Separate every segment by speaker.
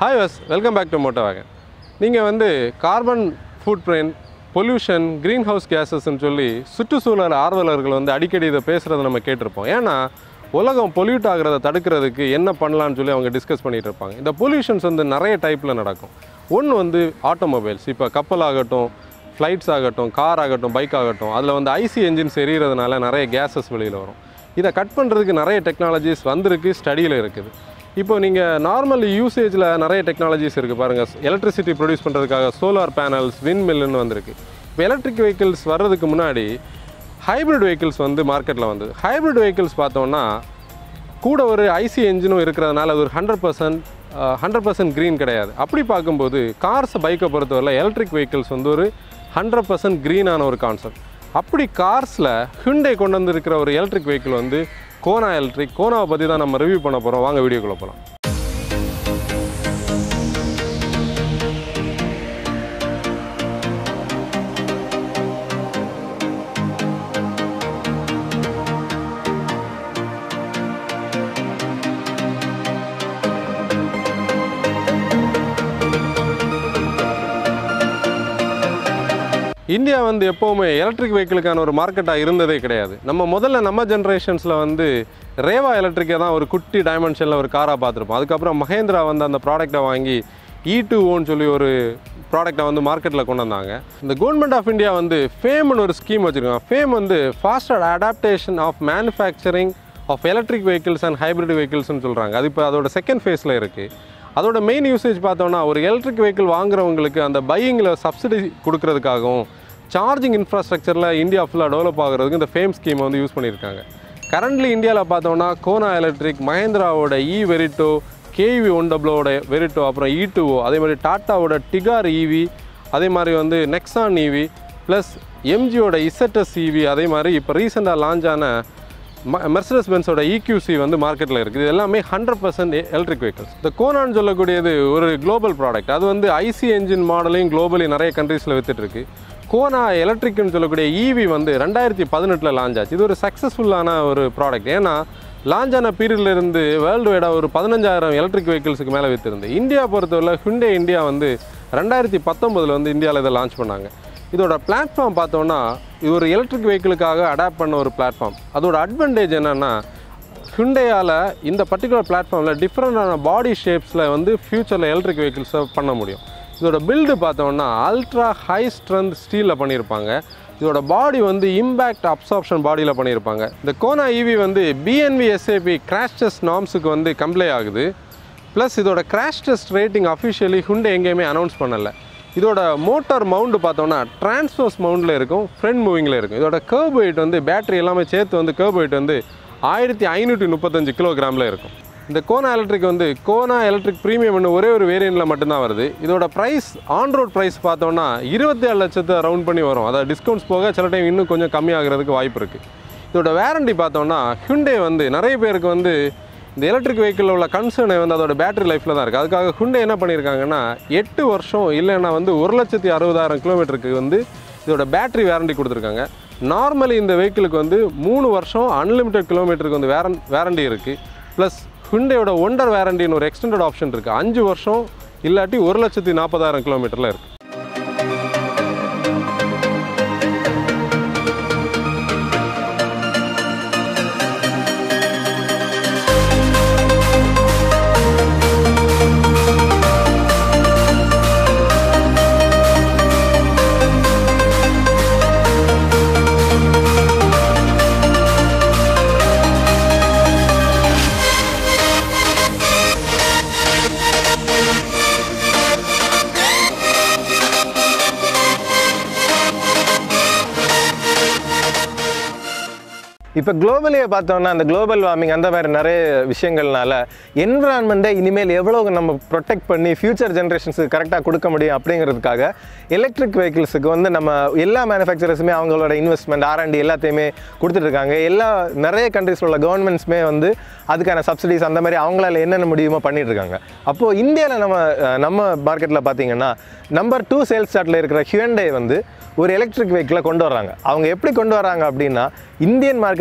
Speaker 1: Hi வஸ் welcome back to moto wagon நீங்கள் வந்து carbon footprint pollution greenhouse கேஸஸ்ன்னு சொல்லி சுற்றுச்சூழல் ஆர்வலர்கள் வந்து அடிக்கடி இதை பேசுகிறத நம்ம கேட்டிருப்போம் ஏன்னா உலகம் பொல்யூட் ஆகிறத தடுக்கிறதுக்கு என்ன பண்ணலாம்னு சொல்லி அவங்க டிஸ்கஸ் பண்ணிகிட்டு இருப்பாங்க இந்த பொல்யூஷன்ஸ் வந்து நிறைய டைப்பில் நடக்கும் ஒன்று வந்து ஆட்டோமொபைல்ஸ் இப்போ கப்பல் ஆகட்டும் ஃப்ளைட்ஸ் ஆகட்டும் கார் ஆகட்டும் பைக் ஆகட்டும் அதில் வந்து ஐசி என்ஜின்ஸ் எரியறதுனால நிறைய கேஸஸ் வெளியில் வரும் இதை கட் பண்ணுறதுக்கு நிறைய டெக்னாலஜிஸ் வந்திருக்கு ஸ்டடியில் இருக்குது இப்போ நீங்கள் நார்மல் யூசேஜில் நிறைய டெக்னாலஜிஸ் இருக்குது பாருங்கள் எலக்ட்ரிசிட்டி ப்ரொடியூஸ் பண்ணுறதுக்காக சோலார் பேனல்ஸ் வின் மில்லுன்னு வந்திருக்கு இப்போ எலக்ட்ரிக் வெஹிக்கிள்ஸ் வர்றதுக்கு முன்னாடி ஹைப்ரிட் வெஹிக்கிள்ஸ் வந்து மார்க்கெட்டில் வந்தது ஹைப்ரிட் வெஹிக்கிள்ஸ் பார்த்தோன்னா கூட ஒரு ஐசி என்ஜினும் இருக்கிறதுனால அது ஒரு hundred percent hundred percent green கிடையாது அப்படி பார்க்கும்போது கார்ஸ் பைக்கை பொறுத்தவரை எலக்ட்ரிக் வெஹிக்கிள்ஸ் வந்து ஒரு ஹண்ட்ரட் பர்சன்ட் க்ரீனான ஒரு கான்செப்ட் அப்படி கார்ஸில் ஹுண்டே கொண்டு வந்திருக்கிற ஒரு எலக்ட்ரிக் வெஹிக்கிள் வந்து கோனா எலக்ட்ரிக் கோனாவை பற்றி தான் நம்ம ரிவ்யூ பண்ண போகிறோம் வாங்க வீடியோக்குள்ளே போகலாம் இந்தியா வந்து எப்போவுமே எலக்ட்ரிக் வெஹிக்கிளுக்கான ஒரு மார்க்கெட்டாக இருந்ததே கிடையாது நம்ம முதல்ல நம்ம ஜென்ரேஷன்ஸில் வந்து ரேவா எலக்ட்ரிக்கை தான் ஒரு குட்டி டைமென்ஷனில் ஒரு காராக பார்த்துருப்போம் அதுக்கப்புறம் மகேந்திரா வந்து அந்த ப்ராடக்ட்டை வாங்கி இ டூ ஓன்னு சொல்லி ஒரு ப்ராடக்ட்டை வந்து மார்க்கெட்டில் கொண்டு வந்தாங்க இந்த கவர்மெண்ட் ஆஃப் இந்தியா வந்து ஃபேம்னு ஒரு ஸ்கீம் வச்சுருக்காங்க ஃபேம் வந்து faster adoption of manufacturing of electric vehicles and hybrid வெஹிக்கிள்ஸ்னு சொல்கிறாங்க அது இப்போ அதோட செகண்ட் ஃபேஸில் இருக்குது அதோட மெயின் யூசேஜ் பார்த்தோம்னா ஒரு எலக்ட்ரிக் வெஹிக்கிள் வாங்குறவங்களுக்கு அந்த பையிங்கில் சப்சிடி கொடுக்கறதுக்காகவும் சார்ஜிங் இன்ஃப்ராஸ்ட்ரக்சரில் இந்தியா ஃபுல்லாக டெவலப் ஆகுறதுக்கு இந்த ஃபேம் ஸ்கீமை வந்து யூஸ் பண்ணியிருக்காங்க கரண்ட்லி இந்தியாவில் பார்த்தோம்னா கோனா எலக்ட்ரிக் மஹேந்திராவோட இ வெரிட்டோ கேவி ஒன் டபுளோட வெரிட்டோ அப்புறம் இ டூஓ அதே மாதிரி டாட்டாவோட டிகார் ஈவி அதே மாதிரி வந்து நெக்ஸான் ஈவி ப்ளஸ் எம்ஜியோட இசட்டஸ் ஈவி அதே மாதிரி இப்போ ரீசெண்டாக லான்ச் ஆன மெர்சடஸ் பென்ஸோட இக்யூசி வந்து மார்க்கெட்டில் இருக்குது இது எல்லாமே ஹண்ட்ரட் பர்சன்ட் எலக்ட்ரிக் வெஹிக்கல்ஸ் இந்த கோனான்னு சொல்லக்கூடியது ஒரு குளோபல் ப்ராடக்ட் அது வந்து ஐசி என்ஜின் மாடலையும் குளோபலி நிறைய கண்ட்ரீஸில் வித்துட்ருக்கு கோனா எலக்ட்ரிக்னு சொல்லக்கூடிய ஈவி வந்து ரெண்டாயிரத்தி பதினெட்டில் லான்ச் ஆச்சு இது ஒரு சக்ஸஸ்ஃபுல்லான ஒரு ப்ராடக்ட் ஏன்னா லான்ச் ஆன பீரியட்லேருந்து வேர்ல்டு வைடாக ஒரு பதினஞ்சாயிரம் எலக்ட்ரிக் வெஹிக்கிள்ஸுக்கு மேலே விற்றுருந்து இந்தியா பொறுத்தவரை ஹுண்டே இந்தியா வந்து ரெண்டாயிரத்தி பத்தொம்பதில் வந்து இந்தியாவில் இதை லான்ச் பண்ணாங்க இதோட பிளாட்ஃபார்ம் பார்த்தோன்னா இது ஒரு எலக்ட்ரிக் வெஹிக்கிளுக்காக அடாப்ட் பண்ண ஒரு பிளாட்ஃபார்ம் அதோட அட்வான்டேஜ் என்னென்னா ஹுண்டேயால் இந்த பர்டிகுலர் பிளாட்ஃபார்மில் டிஃப்ரெண்டான பாடி ஷேப்ஸில் வந்து ஃப்யூச்சரில் எலக்ட்ரிக் வெஹிக்கிள்ஸை பண்ண முடியும் இதோட பில்டு பார்த்தோம்னா அல்ட்ரா ஹை ஸ்ட்ரென்த் ஸ்டீலில் பண்ணியிருப்பாங்க இதோட பாடி வந்து இம்பேக்ட் அப்சார்ப்ஷன் பாடியில் பண்ணியிருப்பாங்க இந்த கோனா ஈவி வந்து பிஎன்வி எஸ்ஏபி கிராஷ் டெஸ்ட் நார்ம்ஸுக்கு வந்து கம்ப்ளை ஆகுது ப்ளஸ் இதோட crash test rating officially Hyundai எங்கேயுமே அனௌன்ஸ் பண்ணலை இதோட மோட்டார் மவுண்டு பார்த்தோன்னா டிரான்ஸ்ஃபர்ஸ் மவுண்டில் இருக்கும் ஃப்ரண்ட் மூவிங்கில் இருக்கும் இதோட கர்ப் வெயிட் வந்து பேட்டரி எல்லாமே சேர்த்து வந்து கர்ப் வெயிட் வந்து ஆயிரத்தி ஐநூற்றி முப்பத்தஞ்சு கிலோகிராமில் இருக்கும் இந்த கோனா எலக்ட்ரிக் வந்து கோனா எலக்ட்ரிக் ப்ரீமியம்னு ஒரே ஒரு வேரியண்ட்டில் மட்டும்தான் வருது இதோட ப்ரைஸ் ஆன் ரோட் ப்ரைஸ் பார்த்தோன்னா இருபத்தி ஏழு லட்சத்தை ரவுண்ட் பண்ணி வரும் அதாவது டிஸ்கவுண்ட்ஸ் போக சில டைம் இன்னும் கொஞ்சம் கம்மியாகிறதுக்கு வாய்ப்பு இருக்குது இதோட வேரண்டி பார்த்தோன்னா ஹுண்டே வந்து நிறைய பேருக்கு வந்து இந்த எலக்ட்ரிக் வெஹிக்கிளில் உள்ள கன்சர்னை வந்து அதோட பேட்டரி லைஃப்பில் தான் இருக்குது அதுக்காக ஹுண்டே என்ன பண்ணியிருக்காங்கன்னா எட்டு வருஷம் இல்லைன்னா வந்து ஒரு லட்சத்தி அறுபதாயிரம் கிலோமீட்டருக்கு வந்து இதோட பேட்டரி வேரண்டி கொடுத்துருக்காங்க நார்மலி இந்த வெஹிக்கிளுக்கு வந்து மூணு வருஷம் அன்லிமிட்டெட் கிலோமீட்டருக்கு வந்து வேரன் வேரண்டி இருக்குது ப்ளஸ் ஹுண்டேயோட ஒண்டர் வேரண்டின்னு ஒரு எக்ஸ்டெண்டட் ஆப்ஷன் இருக்குது அஞ்சு வருஷம் இல்லாட்டி ஒரு லட்சத்தி நாற்பதாயிரம் கிலோமீட்டரில் இருக்குது
Speaker 2: இப்போ குளோபலியை பார்த்தோம்னா அந்த குளோபல் வார்மிங் அந்த மாதிரி நிறைய விஷயங்கள்னால என்விரான்மெண்ட்டை இனிமேல் எவ்வளோ நம்ம ப்ரொடெக்ட் பண்ணி ஃபியூச்சர் ஜென்ரேஷன்ஸுக்கு கரெக்டாக கொடுக்க முடியும் அப்படிங்கிறதுக்காக எலக்ட்ரிக் வெஹிக்கிள்ஸுக்கு வந்து நம்ம எல்லா மேனுஃபேக்சரர்ஸுமே அவங்களோட இன்வெஸ்ட்மெண்ட் ஆர்என்டி எல்லாத்தையுமே கொடுத்துட்ருக்காங்க எல்லா நிறைய கண்ட்ரீஸில் உள்ள கவர்மெண்ட்ஸுமே வந்து அதுக்கான சப்சிடிஸ் அந்த மாதிரி அவங்களால என்னென்ன முடியுமோ பண்ணிட்டு இருக்காங்க அப்போது இந்தியாவில் நம்ம அஹ், நம்ம மார்க்கெட்டில் பார்த்தீங்கன்னா நம்பர் டூ சேல்ஸ் சார்ட்டில் இருக்கிற ஹியூண்டே வந்து ஒரு எலக்ட்ரிக் வெஹிக்கிளை கொண்டு வராங்க அவங்க எப்படி கொண்டு வராங்க அப்படின்னா இந்தியன் மார்க்கெட்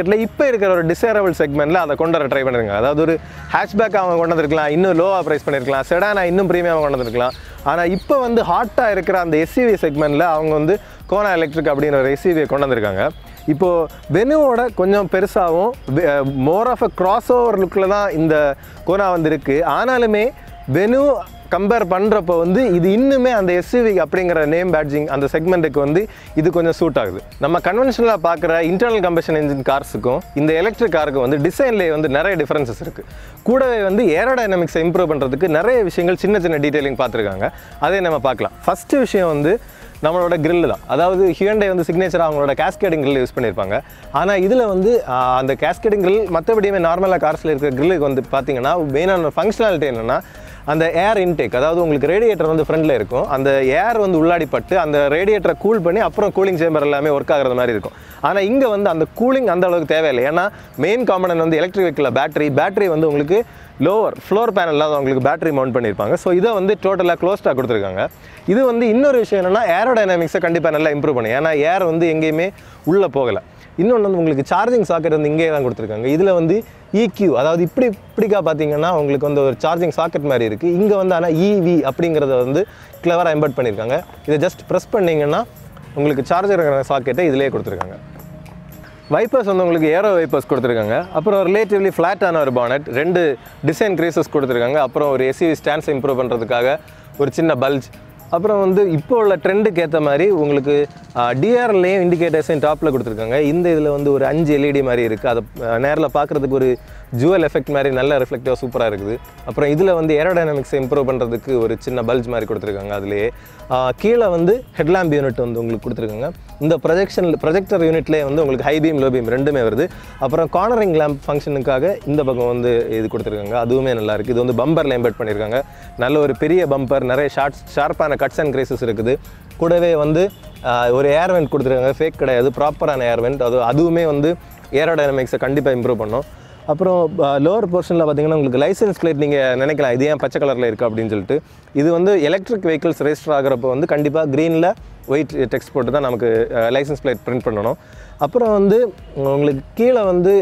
Speaker 2: மார்க்கெட்டில் இப்போ இருக்கிற ஒரு டிசைரபிள் செக்மெண்ட்டில் அதை கொண்டு வர ட்ரை பண்ணிருங்க அதாவது ஒரு ஹேஷ்பேக் அவங்க கொண்டு வந்திருக்கலாம் இன்னும் லோவாக ப்ரைஸ் பண்ணியிருக்கலாம் செடானா இன்னும் ப்ரீமியம் கொண்டு வந்திருக்கலாம் ஆனால் இப்போ வந்து ஹாட்டாக இருக்கிற அந்த எஸ்யூவி செக்மெண்ட்டில் அவங்க வந்து கோனா எலக்ட்ரிக் அப்படிங்கிற ஒரு எஸ்யூவியை கொண்டு வந்திருக்காங்க இப்போது வெனுவோட கொஞ்சம் பெருசாகவும் more of a crossover லுக்கில் தான் இந்த கோனா வந்து இருக்குது ஆனாலுமே வெனு கம்பேர் பண்ணுறப்போ வந்து இது இன்னுமே அந்த எஸ்யூவி அப்படிங்கிற நேம் பேட்ஜிங் அந்த செக்மெண்ட்டுக்கு வந்து இது கொஞ்சம் சூட் ஆகுது நம்ம கன்வென்ஷனலாக பார்க்குற இன்டர்னல் கம்பஷன் இன்ஜின் கார்ஸுக்கும் இந்த எலக்ட்ரிக் காருக்கும் வந்து டிசைன்லேயே வந்து நிறைய டிஃப்ரென்சஸ் இருக்குது கூடவே வந்து ஏரோடைனமிக்ஸை இம்ப்ரூவ் பண்ணுறதுக்கு நிறைய விஷயங்கள் சின்ன சின்ன டீட்டெயிலிங் பார்த்துருக்காங்க அதை நம்ம பார்க்கலாம் ஃபஸ்ட்டு விஷயம் வந்து நம்மளோட grill தான் அதாவது ஹியூண்டை வந்து சிக்னேச்சர் அவங்களோட கேஸ்கேடிங் grill யூஸ் பண்ணியிருப்பாங்க ஆனால் இதில் வந்து ஆஹ், அந்த கேஸ்கேடிங் grill மற்றபடியுமே நார்மலாக கார்ஸில் இருக்கிற கிரில்லுக்கு வந்து பார்த்தீங்கன்னா மெயினான ஃபங்க்ஷனாலிட்டி என்னென்னா அந்த ஏர் இன்டேக் அதாவது உங்களுக்கு ரேடியேட்டர் வந்து ஃப்ரண்டில் இருக்கும் அந்த ஏர் வந்து உள்ளாடி பட்டு அந்த ரேடியேட்டரை கூல் பண்ணி அப்புறம் கூலிங் சேம்பர் எல்லாமே ஒர்க் ஆகுறது மாதிரி இருக்கும் ஆனால் இங்கே வந்து அந்த கூலிங் அந்த அளவுக்கு தேவையில்லை ஏன்னா மெயின் காம்பனன்ட் வந்து எலக்ட்ரிக் வெஹிக்கில் பேட்டரி பேட்டரி வந்து உங்களுக்கு லோவர் ஃப்ளோர் பேனலில் தான் உங்களுக்கு பேட்டரி மவுண்ட் பண்ணியிருப்பாங்க ஸோ இதை வந்து டோட்டலாக க்ளோஸ்டாக கொடுத்துருக்காங்க இது வந்து இன்னொரு விஷயம் என்னென்னா ஏரோடைனமிக்ஸை கண்டிப்பாக நல்லா இம்ப்ரூவ் பண்ணும் ஏன்னா ஏர் வந்து எங்கேயுமே உள்ளே போகலை இன்னொன்று வந்து உங்களுக்கு சார்ஜிங் சாக்கெட் வந்து இங்கே தான் கொடுத்துருக்காங்க இதில் வந்து EQ அதாவது இப்படி இப்படிக்கா பார்த்தீங்கன்னா உங்களுக்கு வந்து ஒரு சார்ஜிங் சாக்கெட் மாதிரி இருக்குது இங்கே வந்து ஆனால் இவி அப்படிங்கிறத வந்து கிளவராக எம்பர்ட் பண்ணியிருக்காங்க இதை ஜஸ்ட் ப்ரெஸ் பண்ணிங்கன்னா உங்களுக்கு சார்ஜர் சாக்கெட்டை இதிலே கொடுத்துருக்காங்க வைப்பர்ஸ் வந்து உங்களுக்கு ஏரோ வைப்பர்ஸ் கொடுத்துருக்காங்க அப்புறம் ரிலேட்டிவ்லி ஃப்ளாட்டான ஒரு பானட் ரெண்டு டிசைன் க்ரீசஸ் கொடுத்துருக்காங்க அப்புறம் ஒரு எஸ்யூவி ஸ்டாண்ட்ஸ் இம்ப்ரூவ் பண்ணுறதுக்காக ஒரு சின்ன பல்ஜ் அப்புறம் வந்து இப்போ உள்ள ட்ரெண்டுக்கு ஏற்ற மாதிரி உங்களுக்கு டிஆர்லேயும் இண்டிகேட்டர்ஸையும் டாப்பில் கொடுத்துருக்காங்க இந்த இதில் வந்து ஒரு அஞ்சு எல்இடி மாதிரி இருக்குது அதை நேரில் பார்க்குறதுக்கு ஒரு ஜுவல் எஃபெக்ட் மாதிரி நல்ல ரிஃப்ளெக்டிவாக சூப்பராக இருக்குது அப்புறம் இதில் வந்து ஏரோடைனமிக்ஸை இம்ப்ரூவ் பண்ணுறதுக்கு ஒரு சின்ன பல்ஜ் மாதிரி கொடுத்துருக்காங்க அதுலேயே ஆஹ் கீழே வந்து ஹெட்லாம்ப் யூனிட் வந்து உங்களுக்கு கொடுத்துருக்காங்க இந்த ப்ரொஜெக்ஷன் ப்ரொஜெக்டர் யூனிட்லேயே வந்து உங்களுக்கு ஹை பீம் லோ பீம் ரெண்டுமே வருது அப்புறம் கார்னரிங் லேம்ப் ஃபங்க்ஷனுக்காக இந்த பக்கம் வந்து இது கொடுத்துருக்காங்க அதுவுமே நல்லா இருக்குது இது வந்து பம்பரில் எம்பெட் பண்ணியிருக்காங்க நல்ல ஒரு பெரிய பம்பர் நிறைய ஷார்ட்ஸ் ஷார்ப்பான கட்ஸ் அண்ட் கிரேசஸ் இருக்குது கூடவே வந்து ஆஹ் ஒரு ஏர் வெண்ட் கொடுத்துருக்காங்க ஃபேக் கிடையாது ப்ராப்பரான ஏர் வெண்ட் அது அதுவுமே வந்து ஏரோடைனமிக்ஸை கண்டிப்பாக இம்ப்ரூவ் பண்ணும் அப்புறம் லோவர் போர்ஷனில் பார்த்தீங்கன்னா உங்களுக்கு லைசன்ஸ் பிளேட் நீங்கள் நினைக்கலாம் இது ஏன் பச்சை கலரில் இருக்குது அப்படின்னு சொல்லிட்டு இது வந்து எலக்ட்ரிக் வெஹிக்கிள்ஸ் ரெஜிஸ்டர் ஆகிறப்போ வந்து கண்டிப்பாக க்ரீனில் ஒயிட் டெக்ஸ்ட் போட்டு தான் நமக்கு லைசன்ஸ் பிளேட் பிரிண்ட் பண்ணணும் அப்புறம் வந்து உங்களுக்கு கீழே வந்து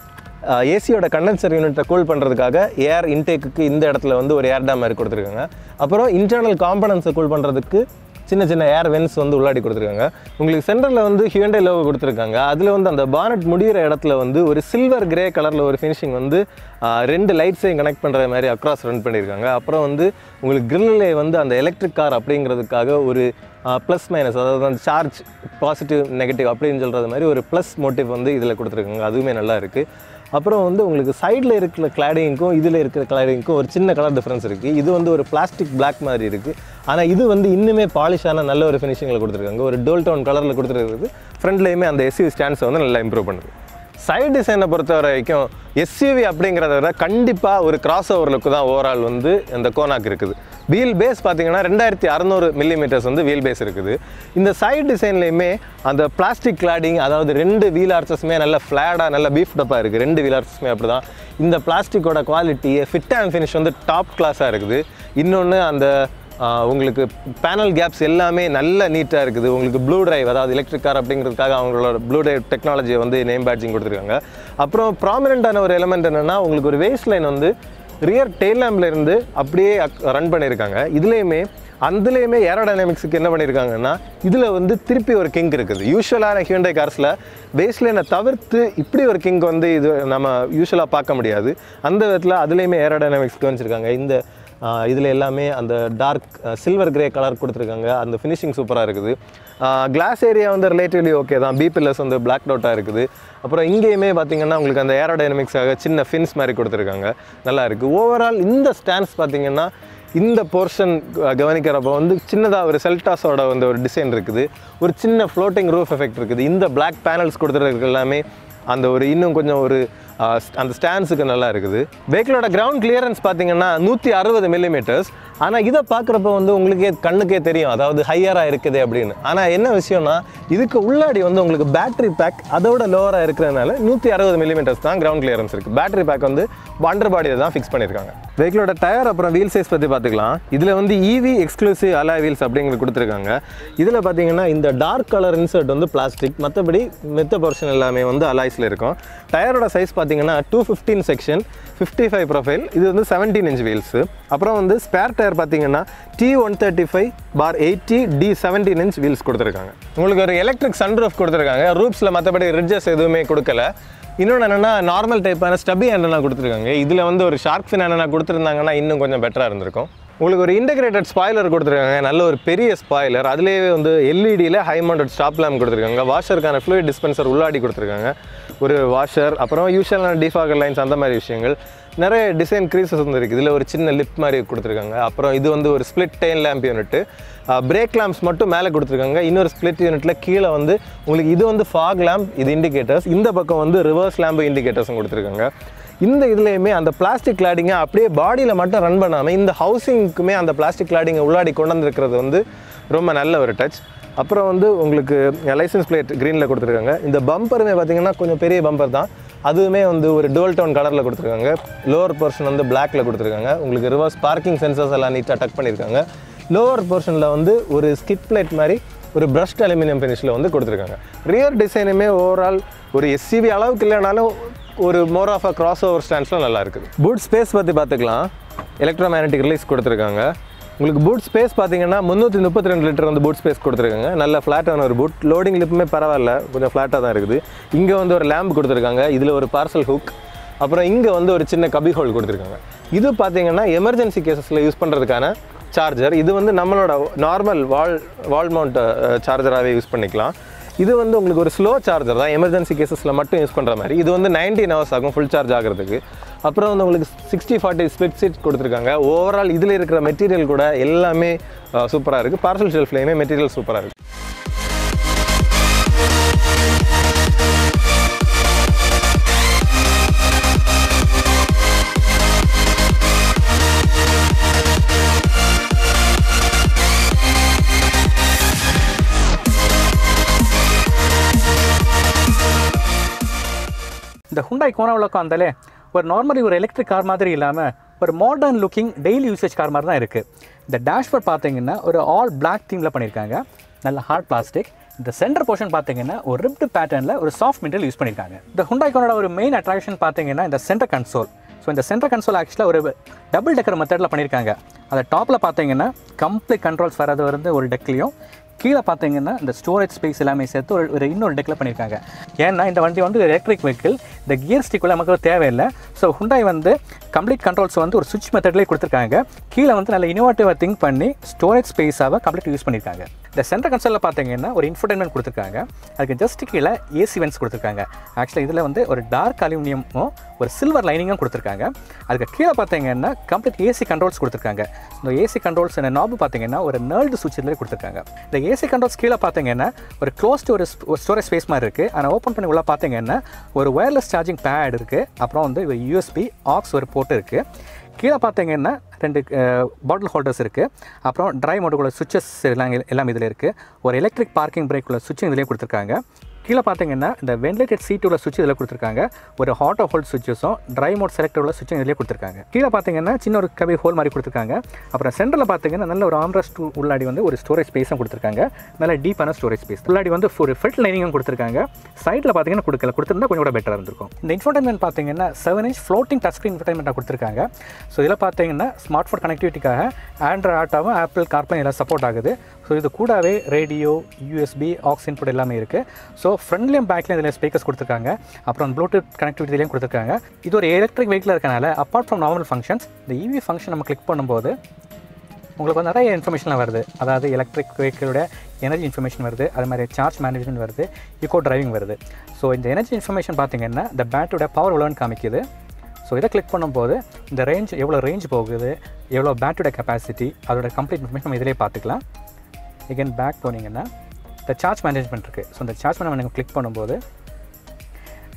Speaker 2: ஏசியோட கண்டென்சர் யூனிட்டை கூல் பண்ணுறதுக்காக ஏர் இன்டேக்குக்கு இந்த இடத்துல வந்து ஒரு ஏர் டேம் மாதிரி கொடுத்துருக்காங்க அப்புறம் இன்டர்னல் காம்பனன்ஸை கூல் பண்ணுறதுக்கு சின்ன சின்ன ஏர் வென்ஸ் வந்து உள்ளாடி கொடுத்துருக்காங்க உங்களுக்கு சென்டரில் வந்து ஹியூண்டை லோகோ கொடுத்துருக்காங்க அதில் வந்து அந்த பானட் முடிகிற இடத்துல வந்து ஒரு சில்வர் கிரே கலரில் ஒரு ஃபினிஷிங் வந்து ஆஹ், ரெண்டு லைட்ஸையும் கனெக்ட் பண்ணுற மாதிரி அக்ராஸ் ரன் பண்ணியிருக்காங்க அப்புறம் வந்து உங்களுக்கு கிரில்லே வந்து அந்த எலக்ட்ரிக் கார் அப்படிங்கிறதுக்காக ஒரு ப்ளஸ் மைனஸ் அதாவது அந்த சார்ஜ் பாசிட்டிவ் நெகட்டிவ் அப்படின்னு சொல்கிறது மாதிரி ஒரு ப்ளஸ் மோட்டிவ் வந்து இதில் கொடுத்துருக்காங்க அதுவுமே நல்லா இருக்குது அப்புறம் வந்து உங்களுக்கு சைடில் இருக்கிற கிளாடிங்க்கும் இதில் இருக்கிற கிளாடிங்க்கும் ஒரு சின்ன கலர் டிஃப்ரென்ஸ் இருக்குது இது வந்து ஒரு பிளாஸ்டிக் Black மாதிரி இருக்குது ஆனால் இது வந்து இன்னுமே பாலிஷான நல்ல ஒரு ஃபினிஷிங்கில் கொடுத்துருக்காங்க ஒரு டோல் டவுன் கலரில் கொடுத்துருக்குது ஃப்ரண்ட்லேயுமே அந்த எஸ்யூ ஸ்டாண்ட்ஸை வந்து நல்லா இம்ப்ரூவ் பண்ணுது சைடு டிசைனை பொறுத்த வரைக்கும் எஸ்யூவி அப்படிங்கிறத விட கண்டிப்பாக ஒரு கிராஸ் ஓவர் லுக்கு தான் ஓவரால் வந்து இந்த கோனாக் இருக்குது வீல் பேஸ் பார்த்தீங்கன்னா ரெண்டாயிரத்தி அறநூறு மில்லிமீட்டர்ஸ் வந்து வீல் பேஸ் இருக்குது இந்த சைடு டிசைன்லேயுமே அந்த பிளாஸ்டிக் கிளாடிங் அதாவது ரெண்டு வீல் ஆர்ச்சஸுமே நல்ல ஃப்ளாடாக நல்ல பீஃப் டப்பாக இருக்குது ரெண்டு வீல் ஆர்ச்சஸுமே அப்படி தான் இந்த பிளாஸ்டிக்கோட குவாலிட்டி ஃபிட் அண்ட் ஃபினிஷ் வந்து டாப் கிளாஸாக இருக்குது இன்னொன்று அந்த ஆஹ் உங்களுக்கு பேனல் கேப்ஸ் எல்லாமே நல்ல நீட்டாக இருக்குது உங்களுக்கு ப்ளூ டிரைவ் அதாவது எலக்ட்ரிக் கார் அப்படிங்கிறதுக்காக அவங்களோட ப்ளூ டிரைவ் டெக்னாலஜியை வந்து நேம் பேட்ஜிங் கொடுத்துருக்காங்க அப்புறம் ப்ராமினெண்ட்டான ஒரு எலமெண்ட் என்னென்னா உங்களுக்கு ஒரு வேஸ்ட் லைன் வந்து ரியர் டெய்ல் லேம்ப்ல இருந்து அப்படியே ரன் பண்ணியிருக்காங்க இதுலேயுமே அதுலேயுமே ஏரோடைனமிக்ஸுக்கு என்ன பண்ணியிருக்காங்கன்னா இதில் வந்து திருப்பி ஒரு கிங்க் இருக்குது யூஸ்வலான ஹியூண்டை கார்ஸில் பேஸ் லைனை தவிர்த்து இப்படி ஒரு கிங்க் வந்து இது நம்ம யூஸ்வலாக பார்க்க முடியாது அந்த விதத்தில் அதுலேயுமே ஏரோடைனமிக்ஸ் கவனிச்சிருக்காங்க இந்த இதில் எல்லாமே அந்த டார்க் சில்வர் கிரே கலர் கொடுத்துருக்காங்க அந்த ஃபினிஷிங் சூப்பராக இருக்குது கிளாஸ் ஏரியா வந்து ரிலேட்டிவ்லி ஓகே தான் பி பில்லர்ஸ் வந்து பிளாக் டவுட்டாக இருக்குது அப்புறம் இங்கேயுமே பார்த்தீங்கன்னா உங்களுக்கு அந்த ஏரோடைனமிக்ஸாக சின்ன ஃபின்ஸ் மாதிரி கொடுத்துருக்காங்க நல்லா இருக்குது ஓவரால் இந்த ஸ்டாண்ட்ஸ் பார்த்தீங்கன்னா இந்த போர்ஷன் கவனிக்கிறப்போ வந்து சின்னதாக ஒரு செல்டாஸோட வந்து ஒரு டிசைன் இருக்குது ஒரு சின்ன ஃப்ளோட்டிங் ரூஃப் எஃபெக்ட் இருக்குது இந்த Black பேனல்ஸ் கொடுத்துருக்கு எல்லாமே அந்த ஒரு இன்னும் கொஞ்சம் ஒரு அந்த ஸ்டாண்ட்ஸுக்கு நல்லா இருக்குது வெஹிக்கிளோட கிரவுண்ட் கிளியரன்ஸ் பார்த்தீங்கன்னா நூற்றி அறுபது மில்லிமீட்டர்ஸ் ஆனால் இதை பார்க்குறப்ப வந்து உங்களுக்கே கண்ணுக்கே தெரியும் அதாவது ஹையராக இருக்குது அப்படின்னு ஆனால் என்ன விஷயம்னா இதுக்கு உள்ளாடி வந்து உங்களுக்கு பேட்டரி பேக் அதோட லோவராக இருக்கிறதுனால நூற்றி அறுபது மில்லிமீட்டர்ஸ் தான் கிரவுண்ட் கிளியரன்ஸ் இருக்குது பேட்டரி பேக் வந்து அண்டர் பாடியில் தான் ஃபிக்ஸ் பண்ணியிருக்காங்க வெஹிக்கிளோட டயர் அப்புறம் வீல் சைஸ் பற்றி பார்த்துக்கலாம் இதில் வந்து இவி எக்ஸ்க்ளூசிவ் அலா வீல்ஸ் அப்படிங்கிறது கொடுத்துருக்காங்க இதில் பார்த்தீங்கன்னா இந்த டார்க் கலர் இன்சர்ட் வந்து பிளாஸ்டிக் மற்றபடி மெத்த போர்ஷன் எல்லாமே வந்து அலாய்ஸில் இருக்கும் டயரோட சைஸ் பார்த்தீங்கன்னா two fifteen section fifty five profile இது வந்து செவன்டீன் இன்ச் வீல்ஸு அப்புறம் வந்து ஸ்பேர் டயர் பார்த்தீங்கன்னா T one thirty five bar eighty T seventeen inch wheels கொடுத்துருக்காங்க உங்களுக்கு ஒரு எலக்ட்ரிக் சன்ரூஃப் கொடுத்துருக்காங்க ரூப்ஸில் மற்றபடி ரிட்ஜஸ் எதுவுமே கொடுக்கல இன்னொன்று என்னென்னா நார்மல் டைப்பான ஸ்டபி ஆண்டனா கொடுத்துருக்காங்க இதில் வந்து ஒரு ஷார்க் ஃபின் ஆண்டனா கொடுத்துருந்தாங்கன்னா இன்னும் கொஞ்சம் பெட்டராக இருந்திருக்கும் உங்களுக்கு ஒரு இன்டகிரேட்டட் ஸ்பாய்லர் கொடுத்துருக்காங்க நல்ல ஒரு பெரிய ஸ்பாய்லர் அதுலேயே வந்து எல்இடியில் ஹை மவுண்டட் ஸ்டாப் லேம்ப் கொடுத்துருக்காங்க வாஷருக்கான ஃப்ளூயிட் டிஸ்பென்சர் உள்ளாடி கொடுத்துருக்காங்க ஒரு வாஷர் அப்புறம் யூஷுவலான டிஃபாகர் லைன்ஸ் அந்த மாதிரி விஷயங்கள் நிறைய டிசைன் க்ரீசஸ் வந்து இருக்குது இதில் ஒரு சின்ன லிப் மாதிரி கொடுத்துருக்காங்க அப்புறம் இது வந்து ஒரு split tail lamp unit brake lamps மட்டும் மேலே கொடுத்துருக்காங்க இன்னொரு ஸ்ப்ளிட் யூனிட்டில் கீழே வந்து உங்களுக்கு இது வந்து ஃபாக் லேம்ப் இது இண்டிகேட்டர்ஸ் இந்த பக்கம் வந்து ரிவர்ஸ் லேம்ப் இண்டிகேட்டர்ஸும் கொடுத்துருக்காங்க இந்த இதுலேயுமே அந்த பிளாஸ்டிக் கிளாடிங்கை அப்படியே பாடியில் மட்டும் ரன் பண்ணாமல் இந்த ஹவுசிங்க்குமே அந்த பிளாஸ்டிக் கிளாடிங்கை உள்ளாடி கொண்டு வந்திருக்கிறது வந்து ரொம்ப நல்ல ஒரு டச் அப்புறம் வந்து உங்களுக்கு லைசன்ஸ் பிளேட் க்ரீனில் கொடுத்துருக்காங்க இந்த பம்பருமே பார்த்தீங்கன்னா கொஞ்சம் பெரிய பம்பர் தான் அதுவுமே வந்து ஒரு டோல் டவுன் கலரில் கொடுத்துருக்காங்க லோவர் போர்ஷன் வந்து பிளாக்ல கொடுத்துருக்காங்க உங்களுக்கு ரிவர்ஸ் பார்க்கிங் சென்சர்ஸ் எல்லாம் நீட்டாக டக் பண்ணியிருக்காங்க லோவர் போர்ஷனில் வந்து ஒரு ஸ்கிட் பிளேட் மாதிரி ஒரு பிரஷ்ட் அலுமினியம் ஃபினிஷில் வந்து கொடுத்துருக்காங்க ரியர் டிசைனுமே ஓவரால் ஒரு எஸ்சிபி அளவுக்கு இல்லைனாலும் ஒரு more of a crossover ஸ்டாண்ட்ஸில் நல்லா இருக்குது பூட் ஸ்பேஸ் பற்றி பார்த்துக்கலாம் எலக்ட்ரோமேக்னட்டிக் ரிலீஸ் கொடுத்துருக்காங்க உங்களுக்கு பூட் ஸ்பேஸ் பார்த்தீங்கன்னா முந்நூற்றி முப்பத்தி ரெண்டு லிட்டர் வந்து பூட் ஸ்பேஸ் கொடுத்துருக்காங்க நல்ல ஃப்ளாட்டான ஒரு பூட் லோடிங் லிப்புமே பரவாயில்ல கொஞ்சம் ஃப்ளாட்டாக தான் இருக்குது இங்கே வந்து ஒரு லேம்ப் கொடுத்துருக்காங்க இதில் ஒரு பார்சல் ஹுக் அப்புறம் இங்கே வந்து ஒரு சின்ன கபி ஹோல் கொடுத்துருக்காங்க இது பார்த்தீங்கன்னா எமர்ஜென்சி கேசஸில் யூஸ் பண்ணுறதுக்கான சார்ஜர் இது வந்து நம்மளோட நார்மல் வால் வால் மவுண்ட் சார்ஜராகவே யூஸ் பண்ணிக்கலாம் இது வந்து உங்களுக்கு ஒரு ஸ்லோ சார்ஜர் தான் எமர்ஜென்சி கேசஸில் மட்டும் யூஸ் பண்ணுற மாதிரி இது வந்து நைன்டீன் ஹவர்ஸ் ஆகும் ஃபுல் சார்ஜ் ஆகிறதுக்கு அப்புறம் வந்து உங்களுக்கு சிக்ஸ்டி ஃபார்ட்டி ஸ்பிட் சீட் கொடுத்துருக்காங்க ஓவரால் இதில் இருக்கிற மெட்டீரியல் கூட எல்லாமே சூப்பராக இருக்குது பார்சல் ஷெல்ஃப்லேயுமே மெட்டீரியல் சூப்பராக இருக்குது
Speaker 3: இந்த ஹுண்டாய் கோனாவில் உட்காந்தாலே ஒரு நார்மலி ஒரு எலக்ட்ரிக் கார் மாதிரி இல்லாமல் ஒரு modern looking daily usage car மாதிரி தான் இருக்குது இந்த டேஷ்போர்ட் பார்த்தீங்கன்னா ஒரு ஆல் பிளாக் தீமில் பண்ணியிருக்காங்க நல்ல ஹார்ட் பிளாஸ்டிக் இந்த சென்டர் போர்ஷன் பார்த்தீங்கன்னா ஒரு ரிப்ட் பேட்டர்னில் ஒரு சாஃப்ட் மெட்டீரியல் யூஸ் பண்ணியிருக்காங்க இந்த ஹுண்டாய் கோனோட ஒரு மெயின் அட்ராக்ஷன் பார்த்தீங்கன்னா இந்த சென்டர் கன்சோல் ஸோ இந்த சென்டர் கன்சோல் ஆக்சுவலாக ஒரு டபுள் டெக்கர் மெத்தடில் பண்ணியிருக்காங்க அதை டாப்பில் பார்த்தீங்கன்னா கம்ப்ளீட் கண்ட்ரோல்ஸ் வரது வந்து ஒரு டெக்லையும் கீழே பார்த்தீங்கன்னா இந்த ஸ்டோரேஜ் ஸ்பேஸ் எல்லாமே சேர்த்து ஒரு ஒரு இன்னொரு டெக்கில் பண்ணியிருக்காங்க ஏன்னா இந்த வண்டி வந்து ஒரு எலக்ட்ரிக் வெஹிக்கிள் இந்த கியர் ஸ்டிக்குள்ள நமக்கு தேவையில்லை ஸோ ஹுண்டாய் வந்து கம்ப்ளீட் கண்ட்ரோல்ஸ் வந்து ஒரு சுவிட்ச் மெத்தட்லேயே கொடுத்துருக்காங்க கீழே வந்து நல்ல இனோவேட்டிவாக திங்க் பண்ணி ஸ்டோரேஜ் ஸ்பேஸாக கம்ப்ளீட் யூஸ் பண்ணியிருக்காங்க இந்த சென்டர் கன்சோலில் பார்த்தீங்கன்னா ஒரு இன்ஃபர்டைன்மெண்ட் கொடுத்துருக்காங்க அதுக்கு ஜஸ்ட் கீழே ஏசி வென்ஸ் கொடுத்துருக்காங்க ஆக்சுவலாக இதில் வந்து ஒரு டார்க் அலுமினியமும் ஒரு சில்வர் லைனிங்கும் கொடுத்துருக்காங்க அதுக்கு கீழே பார்த்தீங்கன்னா கம்ப்ளீட் ஏசி கண்ட்ரோல்ஸ் கொடுத்துருக்காங்க இந்த ஏசி கண்ட்ரோல்ஸ் நாபு பார்த்தீங்கன்னா ஒரு நேர்டு சுவிட்ச் இதில் கொடுத்துருக்காங்க இந்த ஏசி கண்ட்ரோல்ஸ் கீழே பார்த்தீங்கன்னா ஒரு க்ளோஸ்டு ஒரு ஸ்டோரேஜ் ஸ்பேஸ் மாதிரி இருக்குது ஆனால் ஓப்பன் பண்ணி உள்ள பார்த்தீங்கன்னா ஒரு ஒயர்லெஸ் சார்ஜிங் பேட் இருக்குது அப்புறம் வந்து யூஎஸ்பி ஆக்ஸ் ஒரு போர்ட் இருக்குது கீழே பார்த்தீங்கன்னா ரெண்டு பாட்டில் ஹோல்டர்ஸ் இருக்குது அப்புறம் ட்ரை மோட்டுக்குள்ள சுவிச்சஸ் எல்லாம் எல்லாம் இதில் இருக்குது ஒரு எலக்ட்ரிக் பார்க்கிங் பிரேக்குள்ள சுவிட்சும் இதிலே கொடுத்துருக்காங்க கீழே பார்த்தீங்கன்னா இந்த வென்டிலேட்டட் சீட் உள்ள சுவிட்ச் இதில் கொடுத்துருக்காங்க ஒரு ஹாட்டோ ஹோல்ட் சுவிச்சஸும் ட்ரை மோட் செலக்டர் உள்ள சுவிட்சும் இதிலே கொடுத்துருக்காங்க கீழே பார்த்தீங்கன்னா சின்ன ஒரு கபி ஹோல் மாதிரி கொடுத்துருக்காங்க அப்புறம் சென்டரில் பார்த்தீங்கன்னா நல்ல ஒரு ஆம்ரஸ்ட் உள்ளாடி வந்து ஒரு ஸ்டோரேஜ் ஸ்பேஸும் கொடுத்துருக்காங்க நல்ல டீப்பான ஸ்டோரேஜ் ஸ்பேஸ் உள்ளாடி வந்து ஒரு ஃபில்ட் லைனிங்கும் கொடுத்துருக்காங்க சைடில் பார்த்தீங்கன்னா கொடுக்கல கொடுத்துருந்தா கொஞ்சம் கூட பெட்டராக இருந்திருக்கும் இந்த இன்ஃபர்டைன்மெண்ட் பார்த்தீங்கன்னா seven inch floating touch screen இன்ஃபர்டைன்மெண்ட்டாக கொடுத்துருக்காங்க ஸோ இதில் பார்த்தீங்கன்னா ஸ்மார்ட் ஃபோன் கனெக்டிவிட்டிக்காக ஆண்ட்ராய்ட் ஆட்டோவும் ஆப்பிள் கார்ப்ளே எல்லாம் சப்போர்ட் ஆகுது ஸோ இது கூடவே ரேடியோ யூஎஸ்பி ஆக்ஸ் இன்புட் எல்லாமே இருக்குது ஸோ ஃப்ரண்ட்லேயும் பேக்லேயும் இதில் ஸ்பீக்கர்ஸ் கொடுத்துருக்காங்க அப்புறம் ப்ளூடூத் கனெக்டிவிட்டிலையும் கொடுத்துருக்காங்க இது ஒரு எலக்ட்ரிக் வெஹிக்கிள் இருக்கனால அப்பார்ட் ஃப்ரம் நார்மல் ஃபங்க்ஷன்ஸ் இந்த இவி ஃபங்க்ஷன் நம்ம கிளிக் பண்ணும்போது உங்களுக்கு வந்து நிறைய இன்ஃபர்மேஷன்லாம் வருது அதாவது எலக்ட்ரிக் வெஹிக்கிளோட எனர்ஜி இன்ஃபர்மேஷன் வருது அது மாதிரி சார்ஜ் மேனேஜ்மெண்ட் வருது இக்கோ டிரைவிங் வருது ஸோ இந்த எனர்ஜி இன்ஃபர்மேஷன் பார்த்தீங்கன்னா இந்த பேட்டரியோட பவர் எவ்வளோன்னு காமிக்குது ஸோ இதை கிளிக் பண்ணும்போது இந்த ரேஞ்ச் எவ்வளோ ரேஞ்ச் போகுது எவ்வளோ பேட்டரியோட கெப்பாசிட்டி அதோட கம்ப்ளீட் இன்ஃபர்மேஷன் நம்ம இதிலே பார்த்துக்கலாம் எகெயின் பேக் போனீங்கன்னா இந்த சார்ஜ் மேனேஜ்மெண்ட் இருக்குது ஸோ இந்த சார்ஜ் மேனேஜ்மெண்ட் கிளிக் பண்ணும்போது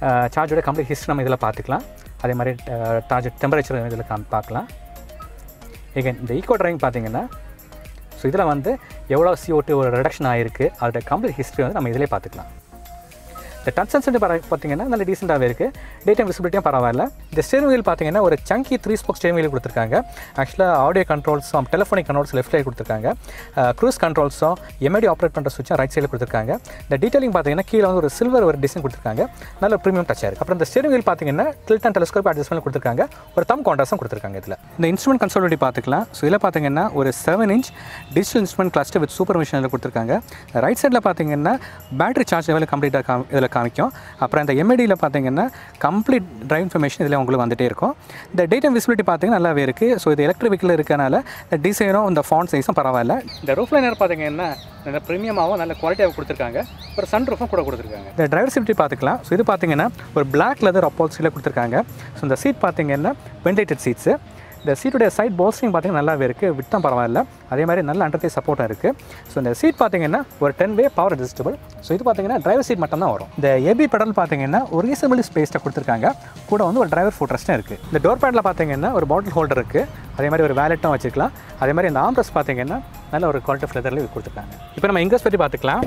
Speaker 3: சார்ஜோட கம்ப்ளீட் ஹிஸ்ட்ரி நம்ம இதில் பார்த்துக்கலாம் அதே மாதிரி சார்ஜ் டெம்பரேச்சர் இதில் காம் பார்க்கலாம் எகன் இந்த ஈகோ டிரைவிங் பார்த்தீங்கன்னா ஸோ இதில் வந்து எவ்வளோ CO2 ஒரு ரிடக்ஷன் ஆகிருக்கு அதோட கம்ப்ளீட் ஹிஸ்ட்ரி வந்து நம்ம இதிலே பார்த்துக்கலாம் இந்த டச் சென்சிட்டி பார்த்தீங்கன்னா நல்ல டீசெண்டாகவே இருக்குது டே டைம் விசிபிலிட்டியும் பரவாயில்ல இந்த ஸ்டேரிங் வீல் பார்த்தீங்கன்னா ஒரு chunky three spoke steering wheel கொடுத்துருக்காங்க ஆக்சுவலாக ஆடியோ கண்ட்ரோல்ஸும் டெலிஃபோனிக் கண்ட்ரோல்ஸ் லெஃப்ட் சைடு கொடுத்துருக்காங்க க்ரூஸ் கண்ட்ரோல்ஸும் எம்ஐடி ஆப்ரேட் பண்ணுற சுவிட்சும் ரைட் சைடில் கொடுத்துருக்காங்க இந்த டீட்டெயிலிங் பார்த்தீங்கன்னா கீழே வந்து ஒரு சில்வர் ஒரு டிசைன் கொடுத்துருக்காங்க நல்ல ப்ரீமியம் டச் இருக்குது அப்புறம் இந்த ஸ்டேரிங் வீல் பார்த்தீங்கன்னா டில்ட் அண்ட் டெலிஸ்கோப் அட்ஜஸ்ட்மெண்ட் கொடுத்துருக்காங்க ஒரு தம் கான்ட்ராஸும் கொடுத்துருக்காங்க இதில் இந்த இன்ஸ்ட்ருமெண்ட் கன்சோலிட்டி பார்த்துக்கலாம் ஸோ இதில் பார்த்தீங்கன்னா ஒரு seven inch digital instrument cluster with super மிஷினில் கொடுத்துருக்காங்க ரைட் சைடில் பார்த்தீங்கன்னா பேட்டரி சார்ஜ் லெவலில் கம்ப்ளீட்டாக காமி இதில் காமிக்கும் அப்புறம் இந்த எம்ஐடியில் பார்த்தீங்கன்னா கம்ப்ளீட் டிரைவ் இன்ஃபர்மேஷன் இதில் உங்களுக்கு வந்துட்டே இருக்கும் இந்த டேட்டா விசிபிலிட்டி பார்த்தீங்கன்னா நல்லாவே இருக்குது ஸோ இது எலக்ட்ரிக் வெஹிக்கிள் இருக்கனால இந்த டிசைனும் இந்த ஃபாண்ட் சைஸும் பரவாயில்ல இந்த ரூஃப் லைனர் பார்த்தீங்கன்னா நல்ல ப்ரீமியமாகவும் நல்ல குவாலிட்டியாக கொடுத்துருக்காங்க ஒரு சன் ரூஃபும் கூட கொடுத்துருக்காங்க இந்த டிரைவர் சேஃப்டி பார்த்துக்கலாம் ஸோ இது பார்த்தீங்கன்னா ஒரு பிளாக் லெதர் அப்போல்ஸில் கொடுத்துருக்காங்க ஸோ இந்த சீட் பார்த்தீங்கன்னா வென்டிலேட்டட் சீட்ஸு இந்த சீட்டுடைய சைட் போல்ஸ்டிங் பார்த்தீங்கன்னா நல்லாவே இருக்குது விட்டம் பரவாயில்ல அதே மாதிரி நல்ல அண்டர்தே சப்போர்ட்டாக இருக்குது ஸோ இந்த சீட் பார்த்தீங்கன்னா ஒரு ten way power adjustable so இது பார்த்தீங்கன்னா டிரைவர் சீட் மட்டும் தான் வரும் இந்த ஏபி பெடல் பார்த்தீங்கன்னா ஒரு ரீசனபிள் ஸ்பேஸில் கொடுத்துருக்காங்க கூட வந்து ஒரு டிரைவர் ஃபுட் ரெஸ்ட்டும் இருக்குது இந்த டோர் பேடில் பார்த்தீங்கன்னா ஒரு பாட்டில் ஹோல்டர் இருக்குது அதே மாதிரி ஒரு வேலெட்டும் வச்சுக்கலாம் அதே மாதிரி இந்த ஆம்ப்ரஸ் பார்த்தீங்கன்னா நல்ல ஒரு குவாலிட்டி ஆஃப் லெதரில் கொடுத்துருக்காங்க இப்போ நம்ம இங்கஸ் பற்றி பார்த்துக்கலாம்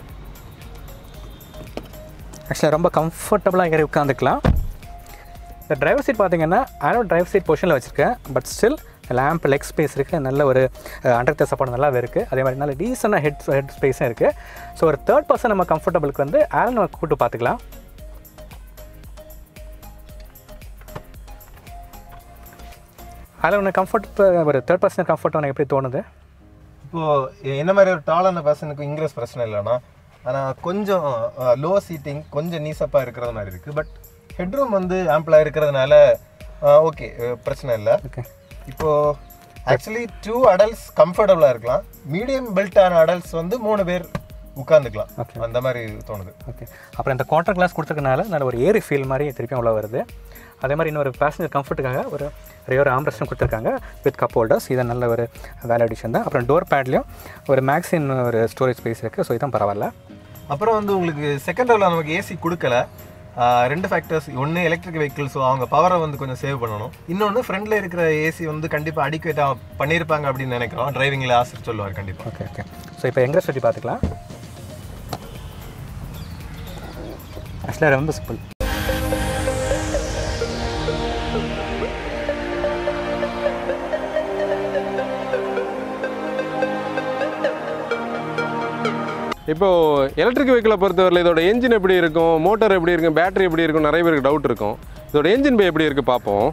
Speaker 3: ஆக்சுவலாக ரொம்ப கம்ஃபர்டபுளாக இங்கே உட்காந்துக்கலாம் இந்த டிரைவர் சீட் பார்த்தீங்கன்னா ஆனோ டிரைவர் சீட் பொசிஷனில் வச்சுருக்கேன் பட் ஸ்டில் லேம்ப் லெக் ஸ்பேஸ் இருக்குது நல்ல ஒரு அண்டர் சப்போர்ட் நல்லாவே இருக்குது அதே மாதிரி நல்ல டீசெண்டாக ஹெட் ஹெட் ஸ்பேஸும் இருக்குது ஸோ ஒரு தேர்ட் பர்சன் நம்ம கம்ஃபர்டபுளுக்கு வந்து ஆலன் நம்ம கூட்டு பார்த்துக்கலாம் அதில் உனக்கு கம்ஃபர்ட் ஒரு தேர்ட் பர்சன் கம்ஃபர்ட் உனக்கு எப்படி தோணுது
Speaker 2: இப்போ என்ன மாதிரி ஒரு டாலான பர்சனுக்கு இங்கிலீஷ் பிரச்சனை இல்லைன்னா ஆனால் கொஞ்சம் லோ சீட்டிங் கொஞ்சம் நீசப்பாக இருக்கிறது மாதிரி இருக்குது பட் ஹெட்ரூம் வந்து ஆம்பிளாக இருக்கிறதுனால ஓகே பிரச்சனை இல்லை
Speaker 3: ஓகே
Speaker 2: இப்போ ஆக்சுவலி டூ அடல்ட்ஸ் கம்ஃபர்டபுளாக இருக்கலாம் மீடியம் பெல்ட் ஆன அடல்ட்ஸ் வந்து மூணு பேர் உட்காந்துக்கலாம்
Speaker 3: Okay.
Speaker 2: அந்த மாதிரி தோணுது
Speaker 3: ஓகே அப்புறம் இந்த குவார்டர் கிளாஸ் கொடுத்துருக்கனால நல்ல ஒரு ஏரி ஃபீல் மாதிரி திருப்பியும் உள்ள வருது அதே மாதிரி இன்னொரு பேசஞ்சர் கம்ஃபர்ட்டுக்காக ஒரு ஒரே ஒரு ஆம்ரஸ்டும் கொடுத்துருக்காங்க வித் கப் ஹோல்டர்ஸ் இது நல்ல ஒரு வேலிடேஷன் தான் அப்புறம் டோர் பேட்லேயும் ஒரு மேக்ஸின் ஒரு ஸ்டோரேஜ் ஸ்பேஸ் இருக்குது ஸோ இதுதான் பரவாயில்ல
Speaker 2: அப்புறம் வந்து உங்களுக்கு செகண்ட் லெவலில் நமக்கு ஏசி கொடுக்கல ஆஹ் ரெண்டு ஃபேக்டர்ஸ் ஒன்று எலக்ட்ரிக் வெஹிக்கிள் ஸோ அவங்க பவரை வந்து கொஞ்சம் சேவ் பண்ணணும் இன்னொன்று ஃப்ரண்ட்ல இருக்கிற ஏசி வந்து கண்டிப்பாக அடிக்குவேட்டாக பண்ணியிருப்பாங்க அப்படின்னு நினைக்கிறோம் டிரைவிங்கில் ஆசிர் சொல்லுவார் கண்டிப்பாக
Speaker 3: ஓகே ஓகே ஸோ இப்போ எங்கே சுற்றி பார்த்துக்கலாம் ஆக்சுவலாக ரொம்ப சிம்பிள்
Speaker 1: இப்போ எலக்ட்ரிக் வெஹிக்கிளை பொறுத்தவரையில் இதோட என்ஜின் எப்படி இருக்கும் மோட்டார் எப்படி இருக்கும் பேட்டரி எப்படி இருக்கும் நிறைய பேருக்கு டவுட் இருக்கும் இதோட என்ஜின் பே எப்படி இருக்குது பார்ப்போம்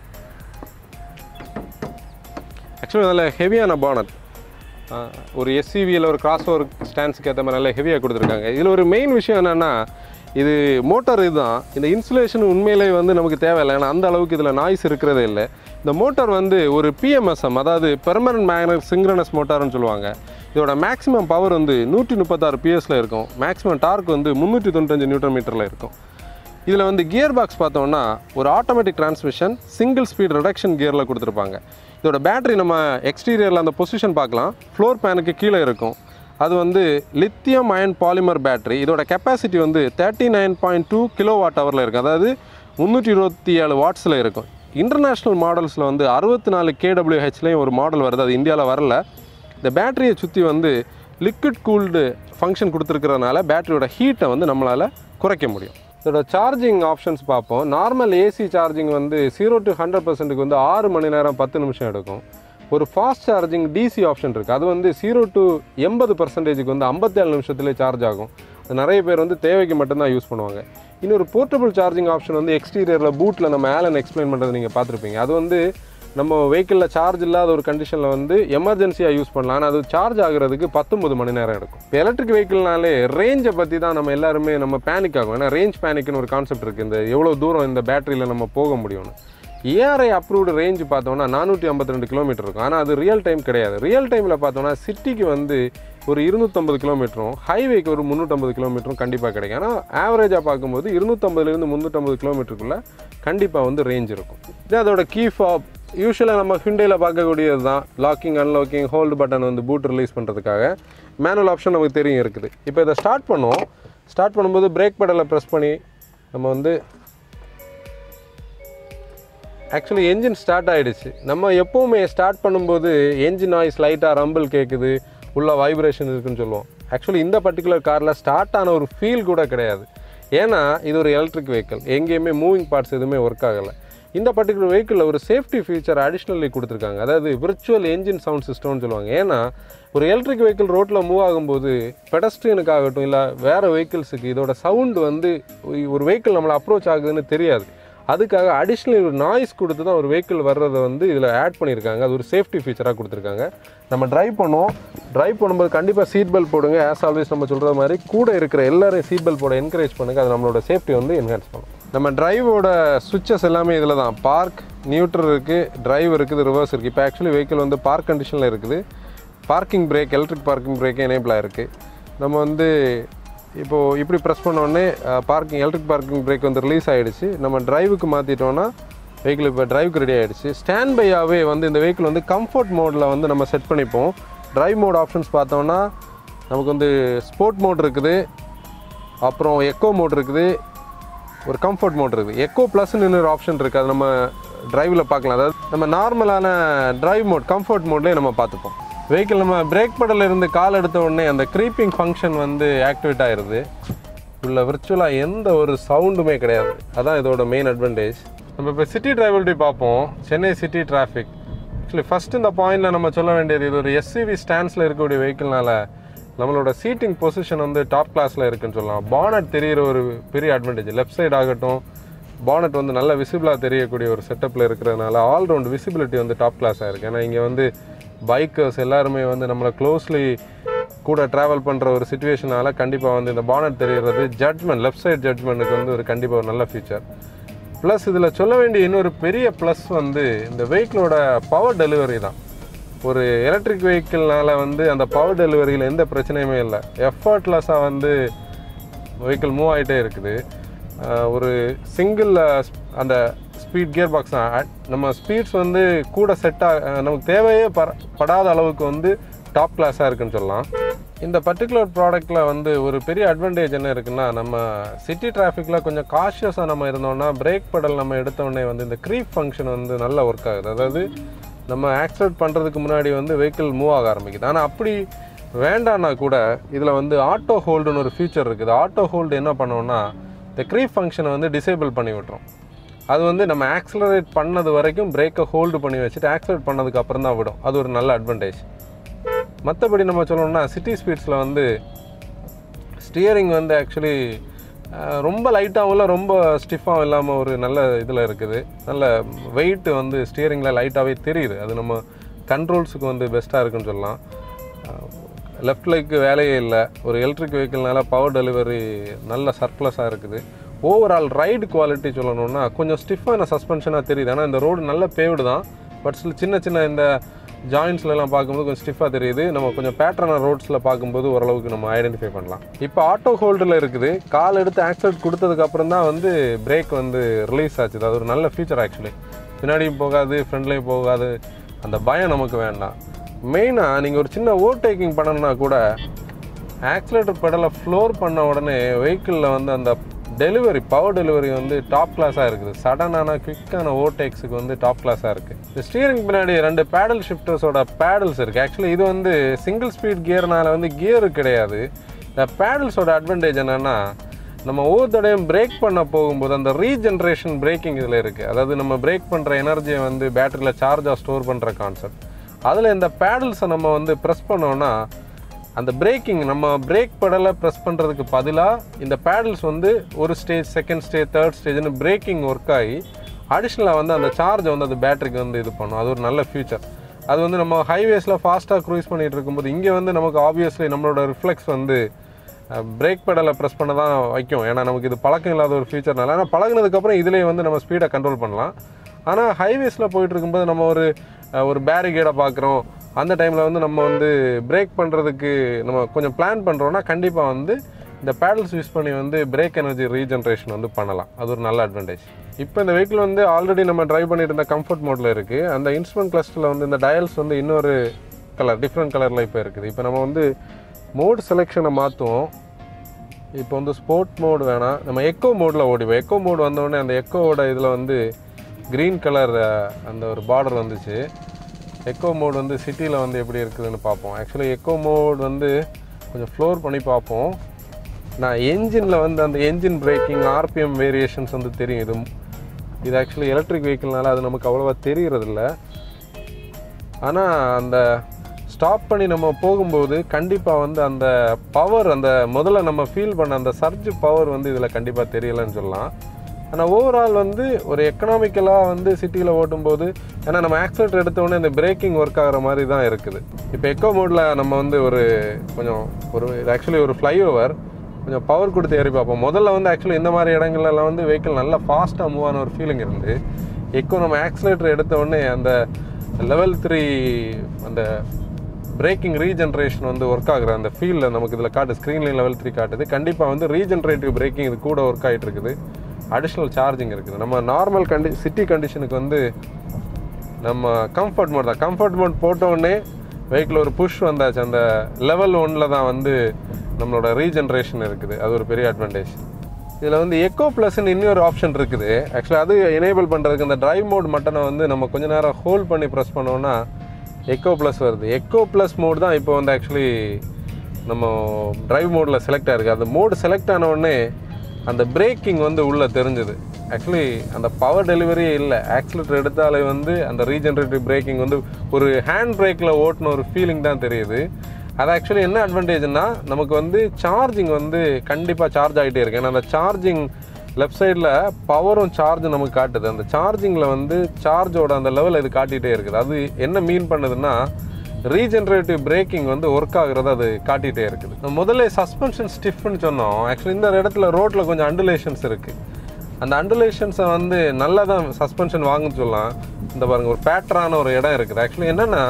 Speaker 1: ஆக்சுவலி நல்ல ஹெவியான பானட் ஒரு எஸ்சிவியில் ஒரு கிராஸ் ஓவர் ஸ்டாண்ட்ஸுக்கு ஏற்ற மாதிரி நல்ல ஹெவியாக கொடுத்துருக்காங்க இதில் ஒரு மெயின் விஷயம் என்னென்னா இது மோட்டார் இதுதான் இந்த இன்சுலேஷன் உண்மையிலே வந்து நமக்கு தேவையில்லை ஏன்னா அந்த அளவுக்கு இதில் நாய்ஸ் இருக்கிறதே இல்லை இந்த மோட்டார் வந்து ஒரு பிஎம்எஸ்எம் அதாவது பெர்மனன்ட் மேக்னட் சிங்க்ரனஸ் மோட்டார்னு சொல்லுவாங்க இதோட மேக்ஸிமம் பவர் வந்து நூற்றி முப்பத்தாறு பிஎஸ்ல இருக்கும் மேக்ஸிமம் டார்க் வந்து முந்நூற்றி தொண்ணூத்தஞ்சு நியூட்டன் மீட்டரில் இருக்கும் இதில் வந்து கியர் பாக்ஸ் பார்த்தோம்னா ஒரு automatic transmission single speed reduction கியரில் கொடுத்துருப்பாங்க இதோட பேட்டரி நம்ம எக்ஸ்டீரியரில் அந்த பொசிஷன் பார்க்கலாம் ஃப்ளோர் பேனுக்கு கீழே இருக்கும் அது வந்து லித்தியம் அயன் பாலிமர் பேட்டரி இதோட கெப்பாசிட்டி வந்து thirty nine point two kilowatt ஹவரில் இருக்கும் அதாவது முந்நூற்றி இருபத்தி ஏழு வாட்ஸில் இருக்கும் இன்டர்நேஷ்னல் மாடல்ஸில் வந்து அறுபத்தி நாலு கேடபிள்யூஹெச்லேயும் ஒரு மாடல் வருது அது இந்தியாவில் வரல இந்த பேட்டரியை சுற்றி வந்து லிக்விட் கூல்டு ஃபங்க்ஷன் கொடுத்துருக்கறனால பேட்டரியோட ஹீட்டை வந்து நம்மளால் குறைக்க முடியும் இதோட சார்ஜிங் ஆப்ஷன்ஸ் பார்ப்போம் நார்மல் ஏசி சார்ஜிங் வந்து ஜீரோ டு ஹண்ட்ரட் பர்சன்ட்டுக்கு வந்து ஆறு மணி நேரம் பத்து நிமிஷம் எடுக்கும் ஒரு ஃபாஸ்ட் சார்ஜிங் டிசி ஆப்ஷன் இருக்குது அது வந்து ஜீரோ டு எண்பது பர்சன்டேஜுக்கு வந்து ஐம்பத்தேழு நிமிஷத்துலேயே சார்ஜ் ஆகும் அது நிறைய பேர் வந்து தேவைக்கு மட்டும்தான் யூஸ் பண்ணுவாங்க இன்னொரு போர்ட்டபிள் சார்ஜிங் ஆப்ஷன் வந்து எக்ஸ்டீரியரில் பூட்டில் நம்ம ஆலன் எக்ஸ்பிளைன் பண்ணுறது நீங்கள் பார்த்துருப்பீங்க அது வந்து நம்ம வெஹிக்கிளில் சார்ஜ் இல்லாத ஒரு கண்டிஷனில் வந்து எமர்ஜென்சியாக யூஸ் பண்ணலாம் ஆனால் அது சார்ஜ் ஆகுறதுக்கு பத்தொம்பது மணி நேரம் எடுக்கும் இப்போ எலக்ட்ரிக் வெஹிக்கிள்னாலே ரேஞ்சை பற்றி தான் நம்ம எல்லாருமே நம்ம பேனிக் ஆகும் ஏன்னா ரேஞ்ச் பேனிக்னு ஒரு கான்செப்ட் இருக்குது இந்த எவ்வளோ தூரம் இந்த பேட்டரியில் நம்ம போக முடியும்னு ஏஆர்ஐ அப்ரூவ்டு ரேஞ்ச் பார்த்தோம்னா நானூற்றி ஐம்பத்தி ரெண்டு கிலோமீட்டர் இருக்கும் ஆனால் அது ரியல் டைம் கிடையாது ரியல் டைமில் பார்த்தோம்னா சிட்டிக்கு வந்து ஒரு இருநூற்றம்பது கிலோமீட்டரும் ஹைவேக்கு ஒரு முந்நூற்றம்பது கிலோமீட்டரும் கண்டிப்பாக கிடைக்கும் ஆனால் ஆவரேஜாக பார்க்கும்போது இருநூற்றம்பதுலேருந்து முந்நூற்றம்பது கிலோமீட்டருக்குள்ளே கண்டிப்பாக வந்து ரேஞ்ச் இருக்கும் இது அதோட கீ ஃபாப் யூஸ்வலாக நம்ம ஹிண்டேல பார்க்கக்கூடியது தான் லாக்கிங் அன்லாக்கிங் ஹோல்டு பட்டன் வந்து பூட் ரிலீஸ் பண்ணுறதுக்காக மேனுவல் ஆப்ஷன் நமக்கு தெரியும் இருக்குது இப்போ இதை ஸ்டார்ட் பண்ணுவோம் ஸ்டார்ட் பண்ணும்போது பிரேக் பெடலை ப்ரெஸ் பண்ணி நம்ம வந்து ஆக்சுவலி என்ஜின் ஸ்டார்ட் ஆகிடுச்சு நம்ம எப்போவுமே ஸ்டார்ட் பண்ணும்போது என்ஜின் நாய்ஸ் லைட்டாக ரம்பிள் கேட்குது உள்ள வைப்ரேஷன் இருக்குன்னு சொல்லுவோம் ஆக்சுவலி இந்த பர்டிகுலர் காரில் ஸ்டார்ட் ஆன ஒரு ஃபீல் கூட கிடையாது ஏன்னா இது ஒரு எலக்ட்ரிக் வெஹிக்கிள் எங்கேயுமே மூவிங் பார்ட்ஸ் எதுவுமே ஒர்க் ஆகலை இந்த பர்டிகுலர் வெஹிக்கிளில் ஒரு சேஃப்டி ஃபீச்சர் அடிஷ்னலி கொடுத்துருக்காங்க அதாவது விர்ச்சுவல் என்ஜின் சவுண்ட் சிஸ்டம்னு சொல்லுவாங்க ஏன்னா ஒரு எலக்ட்ரிக் வெஹிக்கிள் ரோட்டில் மூவ் ஆகும்போது பெடஸ்ட்ரியனுக்கு ஆகட்டும் இல்லை வேறு வெஹிக்கிள்ஸுக்கு இதோட சவுண்டு வந்து ஒரு வெஹிக்கிள் நம்மளை அப்ரோச் ஆகுதுன்னு தெரியாது அதுக்காக அடிஷ்னல் ஒரு நாய்ஸ் கொடுத்து தான் ஒரு வெஹிக்கிள் வர்றதை வந்து இதில் ஆட் பண்ணியிருக்காங்க அது ஒரு சேஃப்டி ஃபீச்சராக கொடுத்துருக்காங்க நம்ம டிரைவ் பண்ணுவோம் டிரைவ் பண்ணும்போது கண்டிப்பாக சீட் பெல்ட் போடுங்க ஆஸ் ஆல்வேஸ் நம்ம சொல்கிற மாதிரி கூட இருக்கிற எல்லாரையும் சீட் பெல்ட் போட என்கரேஜ் பண்ணுங்கள் அது நம்மளோட சேஃப்டி வந்து என்ஹான்ஸ் பண்ணும் நம்ம டிரைவோட சுவிச்சஸ் எல்லாமே இதில் தான் பார்க் நியூட்ரல் இருக்குது டிரைவ் இருக்குது ரிவர்ஸ் இருக்குது இப்போ ஆக்சுவலி வெஹிக்கிள் வந்து பார்க் கண்டிஷனில் இருக்குது பார்க்கிங் பிரேக் எலக்ட்ரிக் பார்க்கிங் பிரேக்கே எனேபிள் ஆயிருக்கு நம்ம வந்து இப்போது இப்படி ப்ரெஸ் உடனே பார்க்கிங் எலக்ட்ரிக் பார்க்கிங் பிரேக் வந்து ரிலீஸ் ஆகிடுச்சு நம்ம டிரைவுக்கு மாற்றிட்டோன்னா வெஹிக்கிள் இப்போ டிரைவுக்கு ரெடி ஆகிடுச்சு ஸ்டாண்ட் பையாகவே வந்து இந்த வெஹிக்கிள் வந்து கம்ஃபர்ட் மோடில் வந்து நம்ம செட் பண்ணிப்போம் டிரைவ் மோட் ஆப்ஷன்ஸ் பார்த்தோம்னா நமக்கு வந்து ஸ்போர்ட் மோட் இருக்குது அப்புறம் எக்கோ மோட் இருக்குது ஒரு கம்ஃபர்ட் மோட் இருக்குது எக்கோ ப்ளஸ்னு இன்னொரு ஆப்ஷன் இருக்குது அது நம்ம டிரைவில் பார்க்கலாம் அதாவது நம்ம நார்மலான டிரைவ் மோட் கம்ஃபர்ட் மோட்லேயே நம்ம பார்த்துப்போம் வெஹிக்கிள் நம்ம பிரேக் pedal இருந்து கால் எடுத்த உடனே அந்த க்ரீப்பிங் ஃபங்க்ஷன் வந்து ஆக்டிவேட் ஆயிடுது உள்ள விர்ச்சுவலாக எந்த ஒரு சவுண்டுமே கிடையாது அதான் இதோட மெயின் அட்வான்டேஜ் நம்ம இப்போ சிட்டி டிரைவல்ட்டி பார்ப்போம் Chennai city traffic actually first இந்த பாயிண்டில் நம்ம சொல்ல வேண்டியது இது ஒரு எஸ்சிவி ஸ்டாண்ட்ஸில் இருக்கக்கூடிய வெஹிக்கிள்னால நம்மளோட சீட்டிங் பொசிஷன் வந்து டாப் கிளாஸில் இருக்குன்னு சொல்லலாம் பானட் தெரியிற ஒரு பெரிய அட்வான்டேஜ் லெஃப்ட் சைடு ஆகட்டும் பானட் வந்து நல்ல விசிபிளாக தெரியக்கூடிய ஒரு செட்டப்பில் இருக்கிறதுனால ஆல்ரவுண்ட் விசிபிலிட்டி வந்து டாப் கிளாஸாக இருக்குது ஏன்னா இங்கே வந்து பைக்கர்ஸ் எல்லாருமே வந்து நம்மளை க்ளோஸ்லி கூட ட்ராவல் பண்ணுற ஒரு சுச்சுவேஷனால கண்டிப்பாக வந்து இந்த பானட் தெரிகிறது ஜட்மெண்ட் லெஃப்ட் சைடு ஜட்மெண்ட்டுக்கு வந்து ஒரு கண்டிப்பாக ஒரு நல்ல ஃபீச்சர் ப்ளஸ் இதில் சொல்ல வேண்டிய இன்னொரு பெரிய ப்ளஸ் வந்து இந்த வெஹிக்கிளோட பவர் டெலிவரி தான் ஒரு எலக்ட்ரிக் வெஹிக்கிள்னால வந்து அந்த பவர் டெலிவரியில் எந்த பிரச்சனையுமே இல்லை எஃபர்ட்லெஸ்ஸாக வந்து வெஹிக்கிள் மூவ் ஆகிட்டே இருக்குது ஆஹ் ஒரு சிங்கிள் அந்த ஸ்பீட் கியர் பாக்ஸ் தான் நம்ம ஸ்பீட்ஸ் வந்து கூட செட்டாக நமக்கு தேவையே பர- படாத அளவுக்கு வந்து டாப் கிளாஸாக இருக்குன்னு சொல்லலாம் இந்த பர்டிகுலர் ப்ராடக்ட்டில் வந்து ஒரு பெரிய அட்வான்டேஜ் என்ன இருக்குன்னா நம்ம சிட்டி டிராஃபிக்கில் கொஞ்சம் காஷியஸாக நம்ம இருந்தோம்னா பிரேக் pedal நம்ம எடுத்த உடனே வந்து இந்த க்ரீப் ஃபங்க்ஷன் வந்து நல்லா ஒர்க் ஆகுது அதாவது நம்ம ஆக்சிடென்ட் பண்ணுறதுக்கு முன்னாடி வந்து வெஹிக்கிள் மூவ் ஆக ஆரம்பிக்குது ஆனால் அப்படி வேண்டான்னா கூட இதில் வந்து ஆட்டோ ஹோல்டுன்னு ஒரு ஃபீச்சர் இருக்குது ஆட்டோ ஹோல்டு என்ன பண்ணோம்னா இந்த க்ரீப் ஃபங்க்ஷனை வந்து டிசேபிள் பண்ணி விட்டுரும் அது வந்து நம்ம ஆக்ஸலரேட் பண்ணது வரைக்கும் பிரேக்கை ஹோல்டு பண்ணி வச்சுட்டு ஆக்ஸலரேட் பண்ணதுக்கு அப்புறம் தான் விடும் அது ஒரு நல்ல அட்வான்டேஜ் மற்றபடி நம்ம சொல்லணும்னா சிட்டி ஸ்பீட்ஸில் வந்து ஸ்டியரிங் வந்து ஆக்சுவலி ரொம்ப லைட்டாகவும் இல்லை ரொம்ப ஸ்டிஃபாகவும் இல்லாமல் ஒரு நல்ல இதில் இருக்குது நல்ல வெயிட் வந்து ஸ்டியரிங்கில் லைட்டாகவே தெரியுது அது நம்ம கண்ட்ரோல்ஸுக்கு வந்து பெஸ்ட்டாக இருக்குன்னு சொல்லலாம் லெஃப்ட் லைக்கு வேலையே இல்லை ஒரு எலக்ட்ரிக் வெஹிக்கிள்னால பவர் டெலிவரி நல்ல சர்ப்ளஸாக இருக்குது ஓவரால் ரைடு குவாலிட்டி சொல்லணும்னா கொஞ்சம் ஸ்டிஃபான சஸ்பென்ஷனாக தெரியுது ஆனால் இந்த ரோடு நல்ல பேவ்டு தான் பட் ஸ்டில் சின்ன சின்ன இந்த ஜாயின்ஸ்லாம் பார்க்கும்போது கொஞ்சம் ஸ்டிஃபாக தெரியுது நம்ம கொஞ்சம் பேட்டர்னான ரோட்ஸில் பார்க்கும்போது ஓரளவுக்கு நம்ம ஐடென்டிஃபை பண்ணலாம் இப்போ ஆட்டோ ஹோல்டில் இருக்குது கால் எடுத்து ஆக்சிடென்ட் கொடுத்ததுக்கு அப்புறம் தான் வந்து பிரேக் வந்து ரிலீஸ் ஆச்சு அது ஒரு நல்ல ஃபீச்சர் ஆக்சுவலி பின்னாடியும் போகாது ஃப்ரண்ட்லேயும் போகாது அந்த பயம் நமக்கு வேண்டாம் மெயினாக நீங்கள் ஒரு சின்ன ஓவர்டேக்கிங் பண்ணணும்னா கூட ஆக்சிலேட்டர் பெடலை ஃப்ளோர் பண்ண உடனே வெஹிக்கிளில் வந்து அந்த டெலிவரி பவர் டெலிவரி வந்து டாப் கிளாஸாக இருக்குது சடனான குவிக்கான ஓவர்டேக்ஸுக்கு வந்து டாப் கிளாஸாக இருக்குது இந்த ஸ்டியரிங் பின்னாடி ரெண்டு பேடல் ஷிஃப்டர்ஸோட பேடல்ஸ் இருக்குது ஆக்சுவலி இது வந்து சிங்கிள் ஸ்பீட் கியர்னால வந்து கியர் கிடையாது இந்த பேடல்ஸோட அட்வான்டேஜ் என்னென்னா நம்ம ஒவ்வொரு தடையும் பிரேக் பண்ண போகும்போது அந்த ரீஜென்ரேஷன் பிரேக்கிங் இதில் இருக்குது அதாவது நம்ம பிரேக் பண்ணுற எனர்ஜியை வந்து பேட்டரியில் சார்ஜாக ஸ்டோர் பண்ணுற கான்செப்ட் அதில் இந்த பேடல்ஸை நம்ம வந்து ப்ரெஸ் பண்ணோன்னா அந்த பிரேக்கிங் நம்ம பிரேக் படலை ப்ரெஸ் பண்ணுறதுக்கு பதிலாக இந்த பேடல்ஸ் வந்து ஒரு ஸ்டேஜ் செகண்ட் ஸ்டேஜ் தேர்ட் ஸ்டேஜ்னு பிரேக்கிங் ஒர்க் ஆகி அடிஷ்னலாக வந்து அந்த சார்ஜை வந்து அந்த பேட்டரிக்கு வந்து இது பண்ணும் அது ஒரு நல்ல ஃபியூச்சர் அது வந்து நம்ம ஹைவேஸில் ஃபாஸ்ட்டாக க்ரூஸ் பண்ணிகிட்டு இருக்கும்போது இங்கே வந்து நமக்கு ஆப்வியஸ்லி நம்மளோட ரிஃப்ளெக்ஸ் வந்து பிரேக் பெடலை ப்ரெஸ் பண்ண தான் வைக்கும் ஏன்னா நமக்கு இது பழக்கம் இல்லாத ஒரு ஃபீச்சர்னால ஆனால் பழகுனதுக்கப்புறம் இதுலேயே வந்து நம்ம ஸ்பீடை கண்ட்ரோல் பண்ணலாம் ஆனால் ஹைவேஸில் போயிட்டு இருக்கும்போது நம்ம ஒரு அஹ், ஒரு பேரிகேடை பார்க்குறோம் அந்த டைமில் வந்து நம்ம வந்து பிரேக் பண்ணுறதுக்கு நம்ம கொஞ்சம் பிளான் பண்ணுறோன்னா கண்டிப்பாக வந்து இந்த பேடல்ஸ் யூஸ் பண்ணி வந்து பிரேக் எனர்ஜி ரீஜென்ரேஷன் வந்து பண்ணலாம் அது ஒரு நல்ல அட்வான்டேஜ் இப்போ இந்த வெஹிக்கிள் வந்து ஆல்ரெடி நம்ம டிரைவ் பண்ணிட்டு இருந்த கம்ஃபர்ட் மோடில் இருக்குது அந்த இன்ஸ்ட்ருமெண்ட் கிளஸ்டரில் வந்து இந்த டயல்ஸ் வந்து இன்னொரு கலர் டிஃப்ரெண்ட் கலரில் இப்போ இருக்குது இப்போ நம்ம வந்து மோட் செலெக்ஷனை மாற்றுவோம் இப்போ வந்து ஸ்போர்ட் மோடு வேணாம் நம்ம எக்கோ மோடில் ஓடிவோம் எக்கோ மோடு வந்தோடனே அந்த எக்கோவோட இதில் வந்து க்ரீன் கலர் அந்த ஒரு பார்டர் வந்துச்சு எக்கோ மோட் வந்து சிட்டியில் வந்து எப்படி இருக்குதுன்னு பார்ப்போம் ஆக்சுவலி எக்கோ மோட் வந்து கொஞ்சம் ஃப்ளோர் பண்ணி பார்ப்போம் நான் என்ஜினில் வந்து அந்த என்ஜின் பிரேக்கிங் ஆர்பிஎம் வேரியேஷன்ஸ் வந்து தெரியும் இது இது ஆக்சுவலி எலக்ட்ரிக் வெஹிக்கிள்னால அது நமக்கு அவ்வளோவா தெரியறதில்ல ஆனால் அந்த ஸ்டாப் பண்ணி நம்ம போகும்போது கண்டிப்பாக வந்து அந்த பவர் அந்த முதல்ல நம்ம ஃபீல் பண்ண அந்த சர்ஜ் பவர் வந்து இதில் கண்டிப்பாக தெரியலைன்னு சொல்லலாம் ஆனால் ஓவரால் வந்து ஒரு எக்கனாமிக்கலாக வந்து சிட்டியில் ஓட்டும்போது ஏன்னா நம்ம ஆக்சிலேட்டர் எடுத்த உடனே இந்த பிரேக்கிங் ஒர்க் ஆகிற மாதிரி தான் இருக்குது இப்போ எக்கோ மோடில் நம்ம வந்து ஒரு கொஞ்சம் ஒரு இது ஆக்சுவலி ஒரு ஃப்ளைஓவர் கொஞ்சம் பவர் கொடுத்து ஏறி பார்ப்போம் முதல்ல வந்து ஆக்சுவலி இந்த மாதிரி இடங்கள்லாம் வந்து வெஹிக்கிள் நல்லா ஃபாஸ்ட்டாக மூவ் ஆன ஒரு ஃபீலிங் இருந்து எக்கோ நம்ம ஆக்சிலேட்டர் எடுத்த உடனே அந்த லெவல் த்ரீ அந்த பிரேக்கிங் ரீஜென்ரேஷன் வந்து ஒர்க் ஆகுற அந்த ஃபீல்டில் நமக்கு இதில் காட்டு ஸ்க்ரீன்லேயும் லெவல் த்ரீ காட்டுது கண்டிப்பாக வந்து ரீஜென்ரேட்டிவ் பிரேக்கிங் இது கூட ஒர்க் ஆகிட்டு இருக்குது அடிஷ்னல் சார்ஜிங் இருக்குது நம்ம நார்மல் கண்டி சிட்டி கண்டிஷனுக்கு வந்து நம்ம கம்ஃபர்ட் மோட் தான் கம்ஃபர்ட் மோட் போட்ட உடனே வெஹிக்கிள் ஒரு புஷ் வந்தாச்சு அந்த லெவல் ஒன்ல தான் வந்து நம்மளோட ரீஜென்ரேஷன் இருக்குது அது ஒரு பெரிய அட்வான்டேஜ் இதில் வந்து எக்கோ ப்ளஸ்ன்னு இன்னொரு ஆப்ஷன் இருக்குது ஆக்சுவலாக அது எனேபிள் பண்ணுறதுக்கு இந்த டிரைவ் மோட் மட்டனை வந்து நம்ம கொஞ்ச நேரம் ஹோல்ட் பண்ணி ப்ரெஸ் பண்ணோம்னா எக்கோ ப்ளஸ் வருது எக்கோ ப்ளஸ் மோட் தான் இப்போ வந்து ஆக்சுவலி நம்ம டிரைவ் மோடில் செலக்ட் ஆயிருக்கு அந்த மோடு செலக்ட் ஆன உடனே அந்த பிரேக்கிங் வந்து உள்ளே தெரிஞ்சுது ஆக்சுவலி அந்த பவர் டெலிவரியே இல்லை ஆக்சிலேட்டர் எடுத்தாலே வந்து அந்த ரீஜென்ரேட்டிவ் பிரேக்கிங் வந்து ஒரு ஹேண்ட் பிரேக்கில் ஓட்டின ஒரு ஃபீலிங் தான் தெரியுது அது ஆக்சுவலி என்ன அட்வான்டேஜ்னா நமக்கு வந்து சார்ஜிங் வந்து கண்டிப்பாக சார்ஜ் ஆகிட்டே இருக்கு ஏன்னா அந்த சார்ஜிங் லெஃப்ட் சைடில் பவரும் சார்ஜ் நமக்கு காட்டுது அந்த சார்ஜிங்கில் வந்து சார்ஜோட அந்த லெவல் இது காட்டிகிட்டே இருக்குது அது என்ன மீன் பண்ணுதுன்னா ரீஜென்ரேட்டிவ் பிரேக்கிங் வந்து ஒர்க் ஆகுறது அது காட்டிகிட்டே இருக்குது நம்ம முதல்ல சஸ்பென்ஷன் ஸ்டிஃப்னு சொன்னோம் ஆக்சுவலி இந்த இடத்துல ரோட்டில் கொஞ்சம் அண்டுலேஷன்ஸ் இருக்குது அந்த அண்டுலேஷன்ஸை வந்து நல்லா தான் சஸ்பென்ஷன் வாங்குன்னு சொல்லலாம் இந்த பாருங்க ஒரு பேட்டரான ஒரு இடம் இருக்குது ஆக்சுவலி என்னென்னா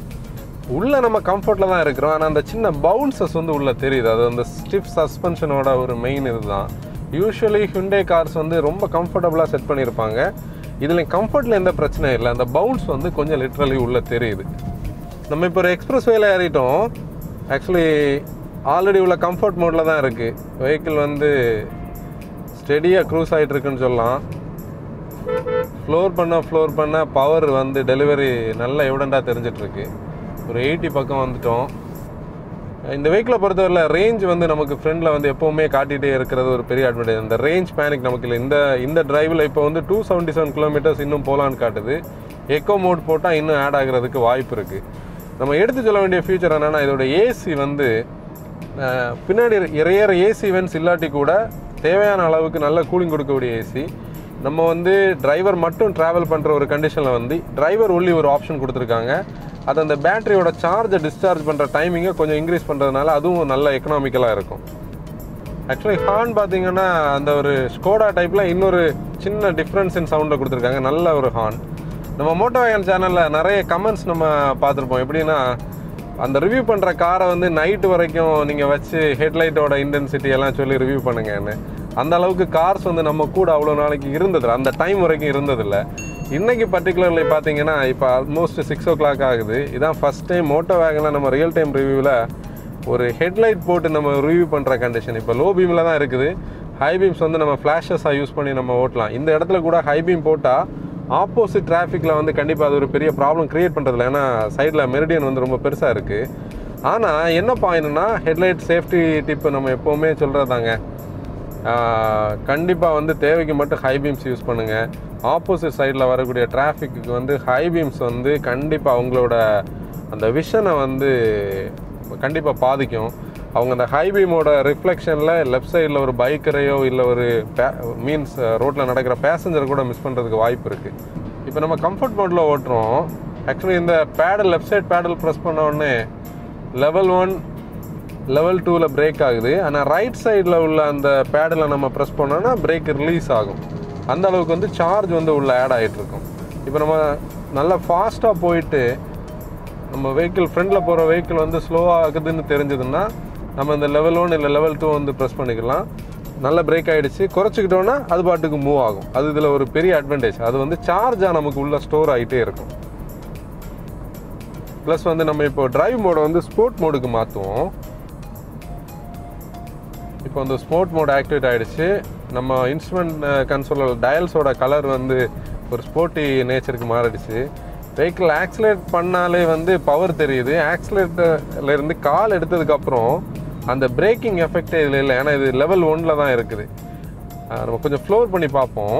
Speaker 1: உள்ளே நம்ம கம்ஃபர்ட்டில் தான் இருக்கிறோம் ஆனால் அந்த சின்ன பவுன்சஸ் வந்து உள்ளே தெரியுது அது அந்த ஸ்டிஃப் சஸ்பென்ஷனோட ஒரு மெயின் இதுதான் யூஸ்வலி ஹுண்டே கார்ஸ் வந்து ரொம்ப கம்ஃபர்டபுளாக செட் பண்ணியிருப்பாங்க இதில் கம்ஃபர்ட்டில் எந்த பிரச்சனையும் இல்லை அந்த பவுன்ஸ் வந்து கொஞ்சம் லிட்ரலி உள்ளே தெரியுது நம்ம இப்போ ஒரு எக்ஸ்பிரஸ் வேல ஏறிட்டோம் ஆக்சுவலி ஆல்ரெடி உள்ள கம்ஃபர்ட் மோடில் தான் இருக்குது வெஹிக்கிள் வந்து ஸ்டெடியாக க்ரூஸ் ஆகிட்டு இருக்குன்னு சொல்லலாம் ஃப்ளோர் பண்ண ஃப்ளோர் பண்ண பவர் வந்து டெலிவரி நல்ல எவிடண்ட்டாக தெரிஞ்சிட்ருக்கு ஒரு எயிட்டி பக்கம் வந்துட்டோம் இந்த வெஹிக்கிளை பொறுத்தவரையில் ரேஞ்ச் வந்து நமக்கு ஃப்ரெண்டில் வந்து எப்போவுமே காட்டிகிட்டே இருக்கிறது ஒரு பெரிய அட்வான்டேஜ் இந்த ரேஞ்ச் பேனிக் நமக்கு இல்லை இந்த இந்த டிரைவில் இப்போ வந்து டூ செவன்ட்டி செவன் கிலோமீட்டர்ஸ் இன்னும் போகலான்னு காட்டுது எக்கோ மோட் போட்டால் இன்னும் ஆட் ஆகிறதுக்கு வாய்ப்பு இருக்குது நம்ம எடுத்து சொல்ல வேண்டிய ஃபியூச்சர் என்னென்னா இதோட ஏசி வந்து அஹ், பின்னாடி இறையற ஏசி வென்ஸ் இல்லாட்டி கூட தேவையான அளவுக்கு நல்ல கூலிங் கொடுக்கக்கூடிய ஏசி நம்ம வந்து டிரைவர் மட்டும் ட்ராவல் பண்ணுற ஒரு கண்டிஷனில் வந்து டிரைவர் ஒன்லி ஒரு ஆப்ஷன் கொடுத்துருக்காங்க அது அந்த பேட்டரியோட சார்ஜை டிஸ்சார்ஜ் பண்ணுற டைமிங்கை கொஞ்சம் இன்க்ரீஸ் பண்ணுறதுனால அதுவும் நல்ல எக்கனாமிக்கலாக இருக்கும் ஆக்சுவலி ஹார்ன் பார்த்தீங்கன்னா அந்த ஒரு ஸ்கோடா டைப்பில் இன்னொரு சின்ன டிஃப்ரென்ஸ் இன் சவுண்டை கொடுத்துருக்காங்க நல்ல ஒரு ஹார்ன் நம்ம மோட்டோ வேகன் சேனலில் நிறைய கமெண்ட்ஸ் நம்ம பார்த்துருப்போம் எப்படின்னா அந்த ரிவ்யூ பண்ணுற காரை வந்து நைட்டு வரைக்கும் நீங்கள் வச்சு ஹெட்லைட்டோட இன்டென்சிட்டி எல்லாம் சொல்லி ரிவ்யூ பண்ணுங்கன்னு அந்த அளவுக்கு கார்ஸ் வந்து நம்ம கூட அவ்வளோ நாளைக்கு இருந்ததில்ல அந்த டைம் வரைக்கும் இருந்ததில்ல இன்னைக்கு பர்டிகுலர்லி பார்த்தீங்கன்னா இப்போ ஆல்மோஸ்ட் சிக்ஸ் ஓ கிளாக் ஆகுது இதான் ஃபஸ்ட் டைம் மோட்டோ வேகனில் நம்ம ரியல் டைம் ரிவ்யூவில் ஒரு ஹெட்லைட் போட்டு நம்ம ரிவ்யூ பண்ணுற கண்டிஷன் இப்போ லோ பீமில் தான் இருக்குது ஹை பீம்ஸ் வந்து நம்ம ஃப்ளாஷஸாக யூஸ் பண்ணி நம்ம ஓட்டலாம் இந்த இடத்துல கூட ஹை பீம் போட்டால் ஆப்போசிட் டிராஃபிக்கில் வந்து கண்டிப்பாக அது ஒரு பெரிய ப்ராப்ளம் க்ரியேட் பண்ணுறதில்ல ஏன்னா சைடில் மெரிடியன் வந்து ரொம்ப பெருசாக இருக்குது ஆனால் என்ன பாயிண்ட்னா ஹெட்லைட் சேஃப்டி டிப்பு நம்ம எப்போவுமே சொல்கிறதாங்க கண்டிப்பாக வந்து தேவைக்கு மட்டும் ஹை பீம்ஸ் யூஸ் பண்ணுங்கள் ஆப்போசிட் சைடில் வரக்கூடிய டிராஃபிக்கு வந்து ஹை பீம்ஸ் வந்து கண்டிப்பாக அவங்களோட அந்த விஷனை வந்து கண்டிப்பாக பாதிக்கும் அவங்க அந்த ஹை பீமோட ரிஃப்ளெக்ஷனில் லெஃப்ட் சைடில் ஒரு பைக்கரையோ இல்லை ஒரு மீன்ஸ் ரோட்டில் நடக்கிற பேசஞ்சர் கூட மிஸ் பண்ணுறதுக்கு வாய்ப்பு இருக்குது இப்போ நம்ம கம்ஃபர்ட் மோடில் ஓட்டுறோம் ஆக்சுவலி இந்த pedal left side pedal press பண்ண உடனே லெவல் ஒன் லெவல் டூவில் பிரேக் ஆகுது ஆனால் ரைட் சைடில் உள்ள அந்த பேடில் நம்ம ப்ரெஸ் பண்ணோன்னா பிரேக் ரிலீஸ் ஆகும் அந்த அளவுக்கு வந்து சார்ஜ் வந்து உள்ள ஆட் ஆகிட்டு இருக்கும் இப்போ நம்ம நல்லா ஃபாஸ்ட்டாக போயிட்டு நம்ம வெஹிக்கிள் ஃப்ரண்டில் போகிற வெஹிக்கிள் வந்து ஸ்லோ ஆகுதுன்னு தெரிஞ்சதுன்னா நம்ம இந்த லெவல் ஒன் இல்லை லெவல் டூ வந்து ப்ரெஸ் பண்ணிக்கலாம் நல்ல பிரேக் ஆகிடுச்சு குறைச்சிக்கிட்டோன்னா அது பாட்டுக்கு மூவ் ஆகும் அது இதில் ஒரு பெரிய அட்வான்டேஜ் அது வந்து சார்ஜாக நமக்கு உள்ள ஸ்டோர் ஆகிட்டே இருக்கும் ப்ளஸ் வந்து நம்ம இப்போ டிரைவ் மோடை வந்து ஸ்போர்ட் மோடுக்கு மாற்றுவோம் இப்போ வந்து ஸ்போர்ட் மோட் ஆக்டிவேட் ஆகிடுச்சு நம்ம இன்ஸ்ட்ருமெண்ட் கன்சோலோட டயல்ஸோட கலர் வந்து ஒரு ஸ்போர்ட்டி நேச்சருக்கு மாறிடுச்சு வெஹிக்கிள் ஆக்சிலேட் பண்ணாலே வந்து பவர் தெரியுது ஆக்சிலேட்டர்ல இருந்து கால் எடுத்ததுக்கப்புறம் அந்த பிரேக்கிங் எஃபெக்டே இதில் இல்லை ஏன்னா இது லெவல் ஒன்ல தான் இருக்குது ஆஹ் நம்ம கொஞ்சம் ஃப்ளோர் பண்ணி பார்ப்போம்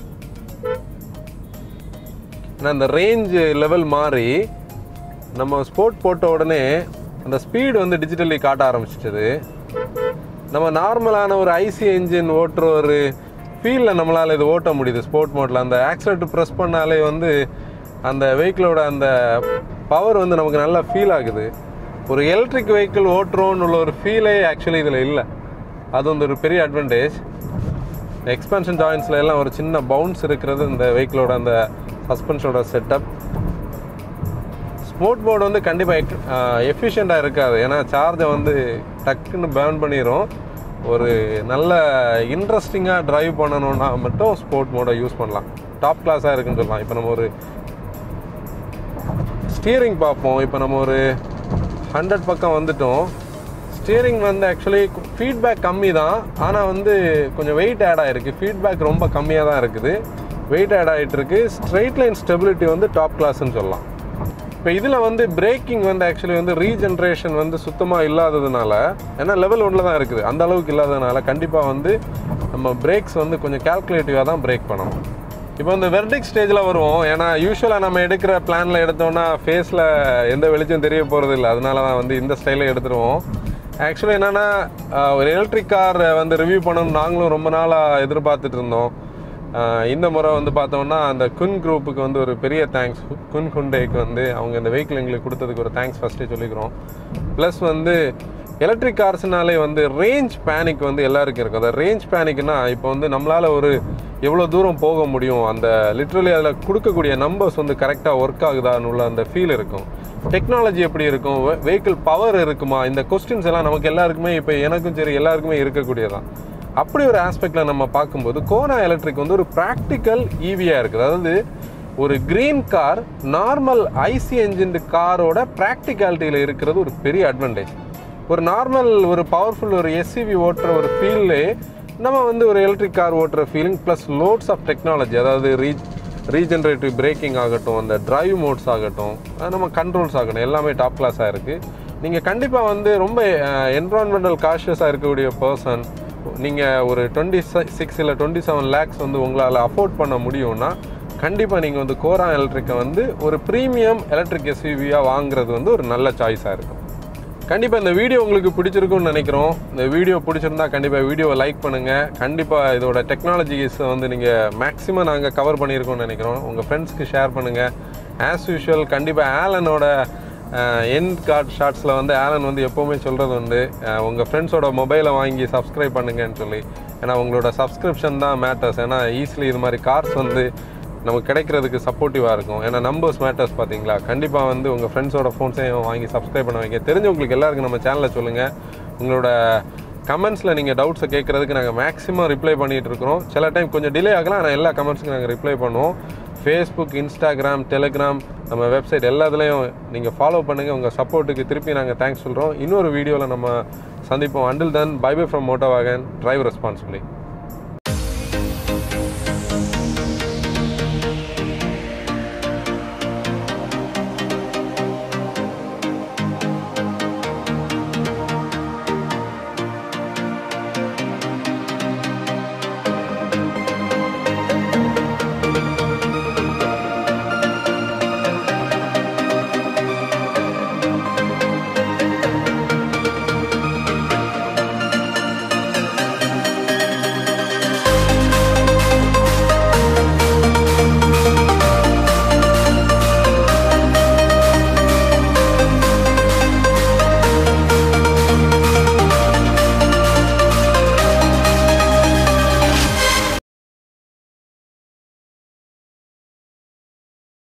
Speaker 1: ஏன்னா அந்த ரேஞ்ச் லெவல் மாறி நம்ம ஸ்போர்ட் போட்ட உடனே அந்த ஸ்பீடு வந்து டிஜிட்டலி காட்ட ஆரம்பிச்சிட்டது நம்ம நார்மலான ஒரு ஐசி என்ஜின் ஓட்டுற ஒரு ஃபீலில் நம்மளால் இது ஓட்ட முடியுது ஸ்போர்ட் மோட்டில் அந்த ஆக்சிலேட்டர் ப்ரெஸ் பண்ணாலே வந்து அந்த வெஹிக்கிளோட அந்த பவர் வந்து நமக்கு நல்லா ஃபீல் ஆகுது ஒரு எலக்ட்ரிக் வெஹிக்கிள் ஓட்டுறோன்னு உள்ள ஒரு ஃபீலே ஆக்சுவலி இதில் இல்லை அது வந்து ஒரு பெரிய அட்வான்டேஜ் எக்ஸ்பென்ஷன் ஜாயின்ஸில் எல்லாம் ஒரு சின்ன பவுன்ஸ் இருக்கிறது இந்த வெஹிக்கிளோட அந்த சஸ்பென்ஷனோட செட்டப் ஸ்போர்ட் போர்டு வந்து கண்டிப்பாக எஃபிஷியண்ட்டாக இருக்காது ஏன்னா சார்ஜை வந்து டக்குன்னு பேர்ன் பண்ணிடும் ஒரு நல்ல இன்ட்ரெஸ்டிங்காக டிரைவ் பண்ணணும்னா மட்டும் ஸ்போர்ட் மோடை யூஸ் பண்ணலாம் டாப் கிளாஸாக இருக்குன்னு சொல்லலாம் இப்போ நம்ம ஒரு ஸ்டியரிங் பார்ப்போம் இப்போ நம்ம ஒரு ஹண்ட்ரட் பக்கம் வந்துட்டோம் ஸ்டியரிங் வந்து ஆக்சுவலி ஃபீட்பேக் கம்மி தான் ஆனால் வந்து கொஞ்சம் வெயிட் ஆட் ஆகிருக்கு ஃபீட்பேக் ரொம்ப கம்மியாக தான் இருக்குது வெயிட் ஆட் ஆகிட்டு இருக்கு ஸ்ட்ரெயிட் லைன் ஸ்டெபிலிட்டி வந்து டாப் கிளாஸ்ன்னு சொல்லலாம் இப்போ இதில் வந்து பிரேக்கிங் வந்து ஆக்சுவலி வந்து ரீஜென்ரேஷன் வந்து சுத்தமாக இல்லாததுனால ஏன்னா லெவல் ஒன்றில் தான் இருக்குது அந்த அளவுக்கு இல்லாததுனால கண்டிப்பாக வந்து நம்ம பிரேக்ஸ் வந்து கொஞ்சம் கால்குலேட்டிவாக தான் பிரேக் பண்ணணும் இப்போ இந்த வெர்டிக் ஸ்டேஜில் வருவோம் ஏன்னா யூஸ்வலாக நம்ம எடுக்கிற பிளானில் எடுத்தோம்னா ஃபேஸில் எந்த வெளிச்சம் தெரிய போகிறது இல்லை அதனால தான் வந்து இந்த ஸ்டைலில் எடுத்துருவோம் ஆக்சுவலி என்னென்னா ஒரு எலக்ட்ரிக் கார் வந்து ரிவ்யூ பண்ணணும் நாங்களும் ரொம்ப நாளாக எதிர்பார்த்துட்டு இருந்தோம் ஆஹ் இந்த முறை வந்து பார்த்தோம்னா அந்த குன் குரூப்புக்கு வந்து ஒரு பெரிய தேங்க்ஸ் குன் குண்டேக்கு வந்து அவங்க இந்த வெஹிக்கிள் எங்களுக்கு கொடுத்ததுக்கு ஒரு தேங்க்ஸ் ஃபஸ்ட்டே சொல்லிக்கிறோம் ப்ளஸ் வந்து எலக்ட்ரிக் கார்ஸ்னாலே வந்து ரேஞ்ச் பேனிக் வந்து எல்லாருக்கும் இருக்கும் அந்த ரேஞ்ச் பேனிக்னா இப்போ வந்து நம்மளால் ஒரு எவ்வளோ தூரம் போக முடியும் அந்த லிட்ரலி அதில் கொடுக்கக்கூடிய நம்பர்ஸ் வந்து கரெக்டாக ஒர்க் ஆகுதான்னு உள்ள அந்த ஃபீல் இருக்கும் டெக்னாலஜி எப்படி இருக்கும் வெஹிக்கிள் பவர் இருக்குமா இந்த கொஸ்டின்ஸ் எல்லாம் நமக்கு எல்லாருக்குமே இப்போ எனக்கும் சரி எல்லாருக்குமே இருக்கக்கூடியதான் அப்படி ஒரு ஆஸ்பெக்டில் நம்ம பார்க்கும்போது கோனா எலக்ட்ரிக் வந்து ஒரு ப்ராக்டிக்கல் ஈவியாக இருக்குது அதாவது ஒரு green car normal IC engine காரோட ப்ராக்டிகாலிட்டியில் இருக்கிறது ஒரு பெரிய அட்வான்டேஜ் ஒரு நார்மல் ஒரு பவர்ஃபுல் ஒரு எஸ்சிவி ஓட்டுற ஒரு ஃபீல்லே நம்ம வந்து ஒரு எலக்ட்ரிக் கார் ஓட்டுற feeling plus lots of technology அதாவது ரீச் ரீஜென்ரேட்டிவ் பிரேக்கிங் ஆகட்டும் அந்த டிரைவ் மோட்ஸ் ஆகட்டும் அது நம்ம கண்ட்ரோல்ஸ் ஆகட்டும் எல்லாமே டாப் கிளாஸாக இருக்குது நீங்கள் கண்டிப்பாக வந்து ரொம்ப என்வரான்மெண்டல் காஷியஸாக இருக்கக்கூடிய பர்சன் நீங்கள் ஒரு டுவெண்ட்டி சிக்ஸ் இல்லை டுவெண்ட்டி செவன் லேக்ஸ் வந்து உங்களால் அஃபோர்ட் பண்ண முடியும்னா கண்டிப்பாக நீங்கள் வந்து கோரா எலக்ட்ரிக்கை வந்து ஒரு ப்ரீமியம் எலக்ட்ரிக் எஸ்யூவியாக வாங்குறது வந்து ஒரு நல்ல சாய்ஸாக இருக்கும் கண்டிப்பாக இந்த வீடியோ உங்களுக்கு பிடிச்சிருக்கும்னு நினைக்கிறோம் இந்த வீடியோ பிடிச்சிருந்தா கண்டிப்பாக வீடியோவை லைக் பண்ணுங்கள் கண்டிப்பாக இதோட டெக்னாலஜிஸை வந்து நீங்கள் மேக்ஸிமம் நாங்கள் கவர் பண்ணியிருக்கோம்னு நினைக்கிறோம் உங்கள் ஃப்ரெண்ட்ஸ்க்கு ஷேர் பண்ணுங்கள் ஆஸ் யூஷுவல் கண்டிப்பாக ஆலனோட எண்ட் கார்ட் ஷார்ட்ஸில் வந்து ஆலன் வந்து எப்போவுமே சொல்கிறது உண்டு அஹ், உங்கள் ஃப்ரெண்ட்ஸோட மொபைலை வாங்கி சப்ஸ்கிரைப் பண்ணுங்கன்னு சொல்லி ஏன்னா உங்களோட சப்ஸ்கிரிப்ஷன் தான் மேட்டர்ஸ் ஏன்னா ஈஸிலி இது மாதிரி கார்ஸ் வந்து நமக்கு கிடைக்கிறதுக்கு சப்போர்ட்டிவாக இருக்கும் ஏன்னா நம்பர்ஸ் மேட்டர்ஸ் பார்த்தீங்களா கண்டிப்பாக வந்து உங்கள் ஃப்ரெண்ட்ஸோட ஃபோன்ஸையும் வாங்கி சப்ஸ்கிரைப் பண்ண வைங்க தெரிஞ்சவங்களுக்கு எல்லாருக்கும் நம்ம சேனலில் சொல்லுங்கள் உங்களோட கமெண்ட்ஸில் நீங்கள் டவுட்ஸை கேட்குறதுக்கு நாங்கள் மேக்ஸிமம் ரிப்ளை பண்ணிகிட்டு இருக்கிறோம் சில டைம் கொஞ்சம் டிலே ஆகலாம் ஆனால் எல்லா கமெண்ட்ஸுக்கும் நாங்கள் ரிப்ளை பண்ணுவோம் ஃபேஸ்புக் இன்ஸ்டாகிராம் டெலிகிராம் நம்ம வெப்சைட் எல்லாத்துலேயும் நீங்கள் ஃபாலோ பண்ணுங்கள் உங்கள் சப்போர்ட்டுக்கு திருப்பி நாங்கள் தேங்க்ஸ் சொல்கிறோம் இன்னொரு வீடியோவில் நம்ம சந்திப்போம் until then bye bye from motor Vikatan drive responsibility